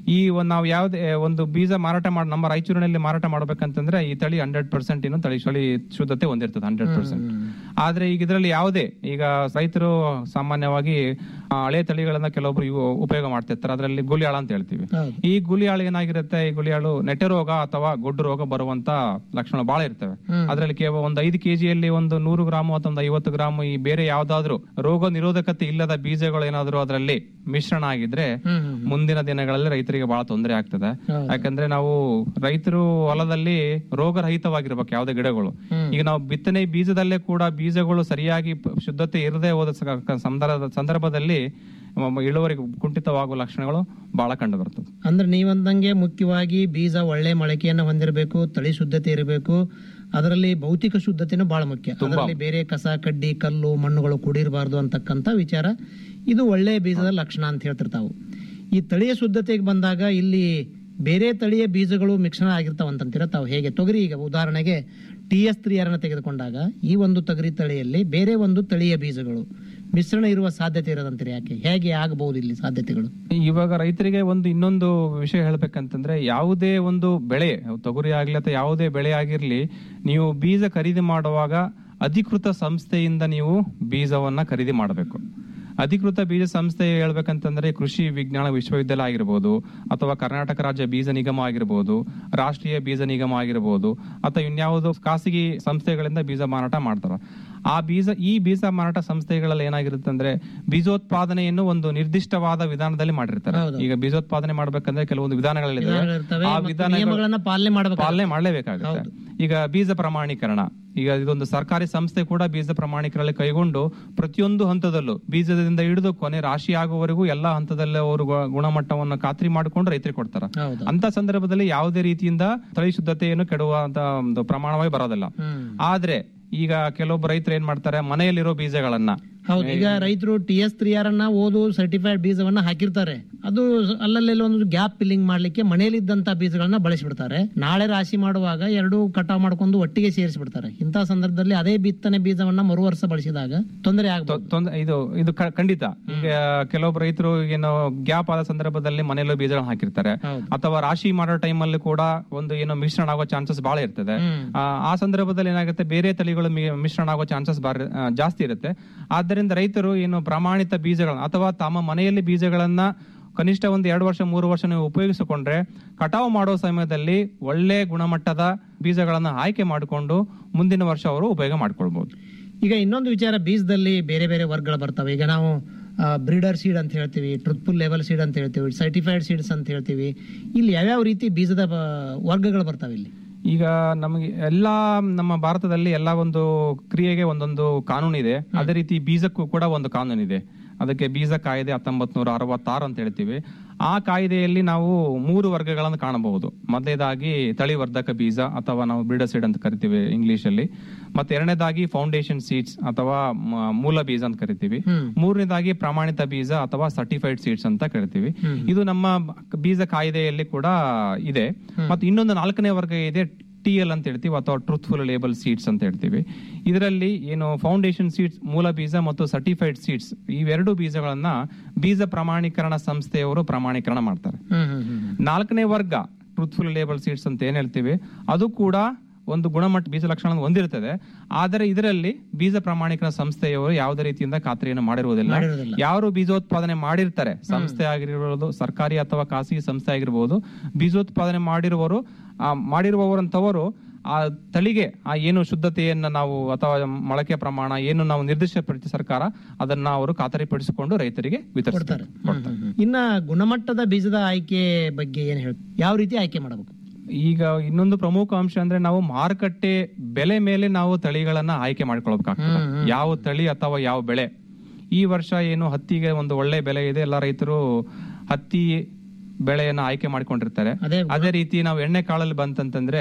ಈ ಒಂದು ನಾವು ಯಾವುದೇ ಒಂದು ಬೀಜ ಮಾರಾಟ ಮಾಡಿ ನಮ್ಮ ರಾಯಚೂರಿನಲ್ಲಿ ಮಾರಾಟ ಮಾಡ್ಬೇಕಂತಂದ್ರೆ ಈ ತಳಿ ಹಂಡ್ರೆಡ್ ಪರ್ಸೆಂಟ್ ಏನು ತಳಿ ತಳಿ ಶುದ್ಧತೆ ಹೊಂದಿರ್ತದೆ ಹಂಡ್ರೆಡ್ ಪರ್ಸೆಂಟ್ ಆದ್ರೆ ಈಗ ಇದರಲ್ಲಿ ಯಾವುದೇ ಈಗ ರೈತರು ಸಾಮಾನ್ಯವಾಗಿ ಆ, ಹಳೆ ತಳಿಗಳನ್ನ ಕೆಲವೊಬ್ರು ಇವು ಉಪಯೋಗ ಮಾಡ್ತಿರ್ತಾರೆ ಅದರಲ್ಲಿ ಗುಲಿಯಾಳ ಅಂತ ಹೇಳ್ತೀವಿ ಈ ಗುಲಿಯಾಳು ಏನಾಗಿರುತ್ತೆ ಈ ಗುಲಿಯಾಳು ನೆಟ್ಟೆ ರೋಗ ಅಥವಾ ಗೊಡ್ಡು ರೋಗ ಬರುವಂತ ಲಕ್ಷಣ ಬಹಳ ಇರ್ತವೆ ಅದರಲ್ಲಿ ಕೇವಲ ಒಂದು ಐದು ಕೆಜಿಯಲ್ಲಿ ಒಂದು ನೂರು ಗ್ರಾಮ್ ಅಥವಾ ಒಂದು ಐವತ್ತು ಗ್ರಾಮ್ ಈ ಬೇರೆ ಯಾವ್ದಾದ್ರು ರೋಗ ನಿರೋಧಕತೆ ಇಲ್ಲದ ಬೀಜಗಳು ಏನಾದ್ರು ಅದರಲ್ಲಿ ಮಿಶ್ರಣ ಆಗಿದ್ರೆ ಮುಂದಿನ ದಿನಗಳಲ್ಲಿ ರೈತರಿಗೆ ಬಹಳ ತೊಂದರೆ ಆಗ್ತದೆ ಯಾಕಂದ್ರೆ ನಾವು ರೈತರು ಹೊಲದಲ್ಲಿ ರೋಗರಹಿತವಾಗಿರ್ಬೇಕು ಯಾವುದೇ ಗಿಡಗಳು ಈಗ ನಾವು ಬಿತ್ತನೆ ಬೀಜದಲ್ಲೇ ಕೂಡ ಬೀಜಗಳು ಸರಿಯಾಗಿ ಪ- ಶುದ್ಧತೆ ಇರದೇ ಹೋದ ಸ- ಕ- ಸಂದರ್ಭ- ಸಂದರ್ಭದಲ್ಲಿ ಮ- ಇಳುವರಿ ಕುಂಠಿತವಾಗುವ ಲಕ್ಷಣಗಳು ಬಹಳ ಕಂಡು ಬರ್ತದೆ ಅಂದ್ರೆ ನೀವಂದಂಗೆ ಮುಖ್ಯವಾಗಿ ಬೀಜ ಒಳ್ಳೆ ಮೊಳಕೆಯನ್ನು ಹೊಂದಿರಬೇಕು ತಳಿ ಶುದ್ಧತೆ ಇರಬೇಕು ಅದರಲ್ಲಿ ಭೌತಿಕ ಶುದ್ಧತೆನೂ ಬಹಳ ಮುಖ್ಯ ಅದರಲ್ಲಿ ಬೇರೆ ಕಸ ಕಡ್ಡಿ ಕಲ್ಲು ಮಣ್ಣುಗಳು ಕೂಡಿರಬಾರ್ದು ಅಂತಕ್ಕಂಥ ವಿಚಾರ ಇದು ಒಳ್ಳೆ ಬೀಜದ ಲಕ್ಷಣ ಅಂತ ಹೇಳ್ತಿರ್ತಾವು ಈ ತಳಿಯ ಶುದ್ಧತೆಗೆ ಬಂದಾಗ ಇಲ್ಲಿ ಬೇರೆ ತಳಿಯ ಬೀಜಗಳು ಮಿಶ್ರಣ ಆಗಿರ್ತಾವ ಅಂತಂತೀರ ತಾವು ಹೇಗೆ ತೊಗರಿ ಈಗ ಉದಾಹರಣೆಗೆ ಟಿ ಎಸ್ ತ್ರೀಯರನ್ನ ತೆಗೆದುಕೊಂಡಾಗ ಈ ಒಂದು ತೊಗರಿ ತಳಿಯಲ್ಲಿ ಬೇರೆ ಒಂದು ತಳಿಯ ಬೀಜಗಳು ಮಿಶ್ರಣ ಇರುವ ಸಾಧ್ಯತೆ ಇರೋದಂತೀರಿ ಯಾಕೆ ಹೇಗೆ ಆಗಬಹುದು ಇಲ್ಲಿ ಸಾಧ್ಯತೆಗಳು ಇವಾಗ ರೈತರಿಗೆ ಒಂದು ಇನ್ನೊಂದು ವಿಷಯ ಹೇಳ್ಬೇಕಂತಂದ್ರೆ ಯಾವುದೇ ಒಂದು ಬೆಳೆ ತೊಗರಿ ಆಗ್ಲಿ ಅಥವಾ ಯಾವುದೇ ಬೆಳೆ ಆಗಿರ್ಲಿ ನೀವು ಬೀಜ ಖರೀದಿ ಮಾಡುವಾಗ ಅಧಿಕೃತ ಸಂಸ್ಥೆಯಿಂದ ನೀವು ಬೀಜವನ್ನ ಖರೀದಿ ಮಾಡಬೇಕು ಅಧಿಕೃತ ಬೀಜ ಸಂಸ್ಥೆ ಹೇಳ್ಬೇಕಂತಂದ್ರೆ ಕೃಷಿ ವಿಜ್ಞಾನ ವಿಶ್ವವಿದ್ಯಾಲಯ ಆಗಿರ್ಬೋದು ಅಥವಾ ಕರ್ನಾಟಕ ರಾಜ್ಯ ಬೀಜ ನಿಗಮ ಆಗಿರ್ಬೋದು ರಾಷ್ಟ್ರೀಯ ಬೀಜ ನಿಗಮ ಆಗಿರ್ಬೋದು ಅಥವಾ ಇನ್ಯಾವುದೋ ಖಾಸಗಿ ಸಂಸ್ಥೆಗಳಿಂದ ಬೀಜ ಮಾರಾಟ ಮಾಡ್ತಾರ ಆ ಬೀಜ ಈ ಬೀಜ ಮಾರಾಟ ಸಂಸ್ಥೆಗಳಲ್ಲಿ ಏನಾಗಿರುತ್ತೆ ಅಂದ್ರೆ ಬೀಜೋತ್ಪಾದನೆಯನ್ನು ಒಂದು ನಿರ್ದಿಷ್ಟವಾದ ವಿಧಾನದಲ್ಲಿ ಮಾಡಿರ್ತಾರೆ ಈಗ ಬೀಜೋತ್ಪಾದನೆ ಮಾಡ್ಬೇಕಂದ್ರೆ ಕೆಲವೊಂದು ವಿಧಾನಗಳಿದೆ ವಿಧಾನಗಳಿರ್ತವೆ ಆ ಮತ್ತು ವಿಧಾನಗಳು ನಿಯಮಗಳನ್ನ ಪಾಲನೆ ಮಾಡಬೇಕು ಪಾಲನೆ ಮಾಡಲೇಬೇಕಾಗುತ್ತೆ ಈಗ ಬೀಜ ಪ್ರಮಾಣೀಕರಣ ಈಗ ಇದೊಂದು ಸರ್ಕಾರಿ ಸಂಸ್ಥೆ ಕೂಡ ಬೀಜ ಪ್ರಮಾಣೀಕರಣ ಕೈಗೊಂಡು ಪ್ರತಿಯೊಂದು ಹಂತದಲ್ಲೂ ಬೀಜದಿಂದ ಹಿಡಿದು ಕೊನೆ ರಾಶಿ ಆಗುವವರೆಗೂ ಎಲ್ಲಾ ಹಂತದಲ್ಲೇ ಅವರು ಗು- ಗುಣಮಟ್ಟವನ್ನು ಖಾತ್ರಿ ಮಾಡಿಕೊಂಡು ರೈತರಿಗೆ ಕೊಡ್ತಾರೆ ಅಂತ ಸಂದರ್ಭದಲ್ಲಿ ಯಾವುದೇ ರೀತಿಯಿಂದ ತಳಿ ಶುದ್ಧತೆಯನ್ನು ಕೆಡುವಂತ ಒಂದು ಪ್ರಮಾಣವಾಗಿ ಬರೋದಿಲ್ಲ ಆದ್ರೆ ಈಗ ಕೆಲವೊಬ್ಬರು ರೈತರು ಏನ್ ಮಾಡ್ತಾರೆ ಮನೆಯಲ್ಲಿರೋ ಬೀಜಗಳನ್ನ ಹೌದು ಈಗ ರೈತರು ಟಿ ಎಸ್ ತ್ರೀ ಆರ್ ಅನ್ನ ಓದು ಸರ್ಟಿಫೈಡ್ ಬೀಜವನ್ನ ಹಾಕಿರ್ತಾರೆ ಅದು ಅಲ್ಲಲ್ಲಿ ಒಂದು ಗ್ಯಾಪ್ ಫಿಲ್ಲಿಂಗ್ ಮಾಡ್ಲಿಕ್ಕೆ ಮನೆಯಲ್ಲಿದ್ದಂತ ಬೀಜಗಳನ್ನ ಬಳಸಿಬಿಡ್ತಾರೆ ನಾಳೆ ರಾಶಿ ಮಾಡುವಾಗ ಎರಡು ಕಟಾವ್ ಮಾಡ್ಕೊಂಡು ಒಟ್ಟಿಗೆ ಸೇರಿಸಿಬಿಡ್ತಾರೆ ಇಂತಹ ಸಂದರ್ಭದಲ್ಲಿ ಅದೇ ಬಿತ್ತನೆ ಬೀಜವನ್ನ ಮರು ವರ್ಷ ಬಳಸಿದಾಗ ತೊಂದರೆ ಆಗಬಹುದು ತೊಂದ್ರೆ ಇದು ಇದು ಕ- ಖಂಡಿತ ಈಗ ಕೆಲವೊಬ್ಬರು ರೈತರು ಏನೋ ಗ್ಯಾಪ್ ಆದ ಸಂದರ್ಭದಲ್ಲಿ ಮನೆಯಲ್ಲೂ ಬೀಜಗಳನ್ನ ಹಾಕಿರ್ತಾರೆ ಅಥವಾ ರಾಶಿ ಮಾಡೋ ಟೈಮ್ ಅಲ್ಲಿ ಕೂಡ ಒಂದು ಏನೋ ಮಿಶ್ರಣ ಆಗೋ ಚಾನ್ಸಸ್ ಬಹಳ ಇರ್ತದೆ ಆ, ಆ ಸಂದರ್ಭದಲ್ಲಿ ಏನಾಗುತ್ತೆ ಬೇರೆ ತಳಿಗಳು ಮಿ- ಮಿಶ್ರಣ ಆಗೋ ಚಾನ್ಸಸ್ ಜಾಸ್ತಿ ಇರುತ್ತೆ ಆದ್ದರಿಂದ ರೈತರು ಏನು ಪ್ರಮಾಣಿತ ಬೀಜಗಳನ್ನ ಅಥವಾ ತಮ್ಮ ಮನೆಯಲ್ಲಿ ಬೀಜಗಳನ್ನ ಕನಿಷ್ಠ ಒಂದು ಎರಡು ವರ್ಷ ಮೂರು ವರ್ಷ ನೀವು ಉಪಯೋಗಿಸಿಕೊಂಡ್ರೆ ಕಟಾವು ಮಾಡೋ ಸಮಯದಲ್ಲಿ ಒಳ್ಳೆ ಗುಣಮಟ್ಟದ ಬೀಜಗಳನ್ನ ಆಯ್ಕೆ ಮಾಡಿಕೊಂಡು ಮುಂದಿನ ವರ್ಷ ಅವರು ಉಪಯೋಗ ಮಾಡ್ಕೊಳ್ಬಹುದು ಈಗ ಇನ್ನೊಂದು ವಿಚಾರ ಬೀಜದಲ್ಲಿ ಬೇರೆ ಬೇರೆ ವರ್ಗಗಳು ಬರ್ತವೆ ಈಗ ನಾವು ಬ್ರೀಡರ್ ಸೀಡ್ ಅಂತ ಹೇಳ್ತೀವಿ ಟ್ರುತ್ಫುಲ್ ಲೆವೆಲ್ ಸೀಡ್ ಅಂತ ಹೇಳ್ತೀವಿ ಸರ್ಟಿಫೈಡ್ ಸೀಡ್ಸ್ ಅಂತ ಹೇಳ್ತೀವಿ ಇಲ್ಲಿ ಯಾವ್ಯಾವ ರೀತಿ ಬೀಜದ ಬ- ವರ್ಗಗಳು ಬರ್ತವೆ ಇಲ್ಲಿ ಈಗ ನಮಗೆ ಎಲ್ಲಾ ನಮ್ಮ ಭಾರತದಲ್ಲಿ ಎಲ್ಲಾ ಒಂದು ಕ್ರಿಯೆಗೆ ಒಂದೊಂದು ಕಾನೂನು ಇದೆ ಅದೇ ರೀತಿ ಬೀಜಕ್ಕೂ ಕೂಡ ಒಂದು ಕಾನೂನು ಇದೆ ಅದಕ್ಕೆ ಬೀಜ ಕಾಯ್ದೆ ಹತ್ತೊಂಬತ್ ನೂರ ಅರವತ್ತಾರು ಅಂತ ಹೇಳ್ತೀವಿ ಆ ಕಾಯ್ದೆಯಲ್ಲಿ ನಾವು ಮೂರು ವರ್ಗಗಳನ್ನು ಕಾಣಬಹುದು ಮೊದಲನೇದಾಗಿ ತಳಿವರ್ಧಕ ಬೀಜ ಅಥವಾ ನಾವು ಬ್ರೀಡರ್ ಸೀಡ್ ಅಂತ ಕರಿತೀವಿ ಇಂಗ್ಲಿಷ್ ಅಲ್ಲಿ ಮತ್ತೆ ಎರಡನೇದಾಗಿ ಫೌಂಡೇಶನ್ ಸೀಡ್ಸ್ ಅಥವಾ ಮ- ಮೂಲ ಬೀಜ ಅಂತ ಕರಿತೀವಿ ಮೂರನೇದಾಗಿ ಪ್ರಮಾಣಿತ ಬೀಜ ಅಥವಾ ಸರ್ಟಿಫೈಡ್ ಸೀಡ್ಸ್ ಅಂತ ಕರಿತೀವಿ ಇದು ನಮ್ಮ ಬೀಜ ಕಾಯ್ದೆಯಲ್ಲಿ ಕೂಡ ಇದೆ ಮತ್ತು ಇನ್ನೊಂದು ನಾಲ್ಕನೇ ವರ್ಗ ಇದೆ ಟಿ ಎಲ್ ಅಂತ ಹೇಳ್ತೀವಿ ಅಥವಾ ಟ್ರೂತ್ಫುಲ್ ಲೇಬಲ್ ಸೀಡ್ಸ್ ಅಂತ ಹೇಳ್ತೀವಿ ಇದರಲ್ಲಿ ಏನು ಫೌಂಡೇಶನ್ ಸೀಡ್ಸ್ ಮೂಲ ಬೀಜ ಮತ್ತು ಸರ್ಟಿಫೈಡ್ ಸೀಡ್ಸ್ ಇವೆರಡು ಬೀಜಗಳನ್ನ ಬೀಜ ಪ್ರಮಾಣೀಕರಣ ಸಂಸ್ಥೆಯವರು ಪ್ರಮಾಣೀಕರಣ ಮಾಡ್ತಾರೆ ನಾಲ್ಕನೇ ವರ್ಗ ಟ್ರೂತ್ಫುಲ್ ಲೇಬಲ್ ಸೀಡ್ಸ್ ಅಂತ ಏನ್ ಹೇಳ್ತೀವಿ ಅದು ಕೂಡ ಒಂದು ಗುಣಮಟ್ಟ ಬೀಜ ಲಕ್ಷಣ ಹೊಂದಿರುತ್ತದೆ ಆದರೆ ಇದರಲ್ಲಿ ಬೀಜ ಪ್ರಮಾಣೀಕರಣ ಸಂಸ್ಥೆಯವರು ಯಾವುದೇ ರೀತಿಯಿಂದ ಖಾತ್ರಿಯನ್ನು ಮಾಡಿರುವುದಿಲ್ಲ ಮಾಡಿರುವುದಿಲ್ಲ. ಯಾರು ಬೀಜೋತ್ಪಾದನೆ ಮಾಡಿರ್ತಾರೆ ಸಂಸ್ಥೆ ಆಗಿರ್ಬೋದು ಸರ್ಕಾರಿ ಅಥವಾ ಖಾಸಗಿ ಸಂಸ್ಥೆ ಆಗಿರ್ಬೋದು ಬೀಜೋತ್ಪಾದನೆ ಮಾಡಿರುವವರು ಆ ಮಾಡಿರುವವರಂತವರು ಆ ತಳಿಗೆ ಆ ಏನು ಶುದ್ಧತೆಯನ್ನ ನಾವು ಅಥವಾ ಮೊಳಕೆ ಪ್ರಮಾಣ ಏನು ನಾವು ನಿರ್ದಿಷ್ಟಪಡಿಸಿ ಸರ್ಕಾರ ಅದನ್ನ ಅವರು ಖಾತರಿಪಡಿಸಿಕೊಂಡು ರೈತರಿಗೆ ವಿತರಿಸ್ತಾರೆ ಇನ್ನ ಗುಣಮಟ್ಟದ ಬೀಜದ ಆಯ್ಕೆ ಬಗ್ಗೆ ಏನ್ ಹೇಳ್ ಯಾವ ರೀತಿ ಆಯ್ಕೆ ಮಾಡಬೇಕು ಈಗ ಇನ್ನೊಂದು ಪ್ರಮುಖ ಅಂಶ ಅಂದ್ರೆ ನಾವು ಮಾರುಕಟ್ಟೆ ಬೆಲೆ ಮೇಲೆ ನಾವು ತಳಿಗಳನ್ನ ಆಯ್ಕೆ ಮಾಡ್ಕೊಳ್ಬೇಕಾಗ್ತದೆ ಯಾವ ತಳಿ ಅಥವಾ ಯಾವ ಬೆಳೆ ಈ ವರ್ಷ ಏನು ಹತ್ತಿಗೆ ಒಂದು ಒಳ್ಳೆ ಬೆಲೆ ಇದೆ ಎಲ್ಲ ರೈತರು ಹತ್ತಿ ಬೆಳೆಯನ್ನ ಆಯ್ಕೆ ಮಾಡ್ಕೊಂಡಿರ್ತಾರೆ ಅದೇ ರೀತಿ ನಾವು ಎಣ್ಣೆ ಕಾಳಲ್ಲಿ ಬಂತಂತಂದ್ರೆ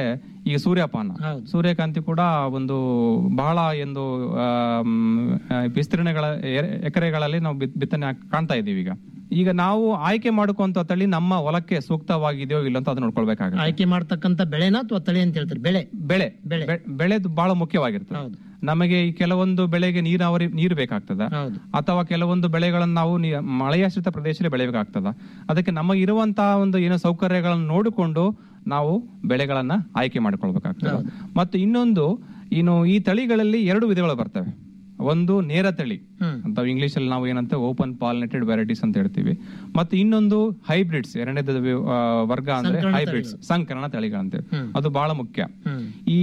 ಈಗ ಸೂರ್ಯಪಾನ ಸೂರ್ಯಕಾಂತಿ ಕೂಡ ಒಂದು ಬಹಳ ಒಂದು ಆಮ್, ಆ, ವಿಸ್ತೀರ್ಣಗಳ ಎರೆ- ಎಕರೆಗಳಲ್ಲಿ ನಾವು ಬಿತ್- ಬಿತ್ತನೆ ಹಾಕ್- ಕಾಣ್ತಾ ಇದೀವಿ ಈಗ ಈಗ ನಾವು ಆಯ್ಕೆ ಮಾಡ್ಕೊಂತ ತಳಿ ನಮ್ಮ ಹೊಲಕ್ಕೆ ಸೂಕ್ತವಾಗಿದೆಯೋ ಇಲ್ಲ ಅಂತ ಅದನ್ನ ನೋಡ್ಕೊಳ್ಬೇಕಾಗುತ್ತೆ ಆಯ್ಕೆ ಮಾಡ್ತಕ್ಕಂತ ಬೆಳೆನಾ ಅಥವಾ ತಳಿ ಅಂತ ಹೇಳ್ತಾರೆ ಬೆಳೆ ಬೆಳೆ ಬೆ- ಬೆಳೆದು ಬಹಳ ಮುಖ್ಯವಾಗಿರ್ತದೆ ನಮಗೆ ಈ ಕೆಲವೊಂದು ಬೆಳೆಗೆ ನೀರಾವರಿ ನೀರು ಬೇಕಾಗ್ತದ ಅಥವಾ ಕೆಲವೊಂದು ಬೆಳೆಗಳನ್ನು ನಾವು ನೀ- ಮಳೆಯಾಶ್ರಿತ ಪ್ರದೇಶದಲ್ಲಿ ಬೆಳೆಯಬೇಕಾಗ್ತದ ಅದಕ್ಕೆ ನಮಗೆ ಇರುವಂತಹ ಒಂದು ಏನೋ ಸೌಕರ್ಯಗಳನ್ನು ನೋಡಿಕೊಂಡು ನಾವು ಬೆಳೆಗಳನ್ನ ಆಯ್ಕೆ ಮಾಡಿಕೊಳ್ಬೇಕಾಗ್ತದೆ ಮತ್ತು ಇನ್ನೊಂದು ಇನ್ನು ಈ ತಳಿಗಳಲ್ಲಿ ಎರಡು ವಿಧಗಳು ಬರ್ತವೆ ಒಂದು ನೇರ ತಳಿ ಅಂತ ಇಂಗ್ಲಿಷ್ ಅಲ್ಲಿ ನಾವು ಏನಂತ ಓಪನ್ ಪಾಲಿನೇಟೆಡ್ ವೆರೈಟೀಸ್ ಅಂತ ಹೇಳ್ತೀವಿ ಮತ್ತು ಇನ್ನೊಂದು ಹೈಬ್ರಿಡ್ಸ್ ಎರಡನೇದು ವಿ- ಆ, ವರ್ಗ ಅಂದ್ರೆ ಸಂಕರಣ ಹೈಬ್ರಿಡ್ಸ್ ತಳಿಗಳು. ಸಂಕರಣ ತಳಿಗಳಂತೆ ಹ್ಮ್. ಅದು ಬಹಳ ಮುಖ್ಯ ಹ್ಮ್. ಈ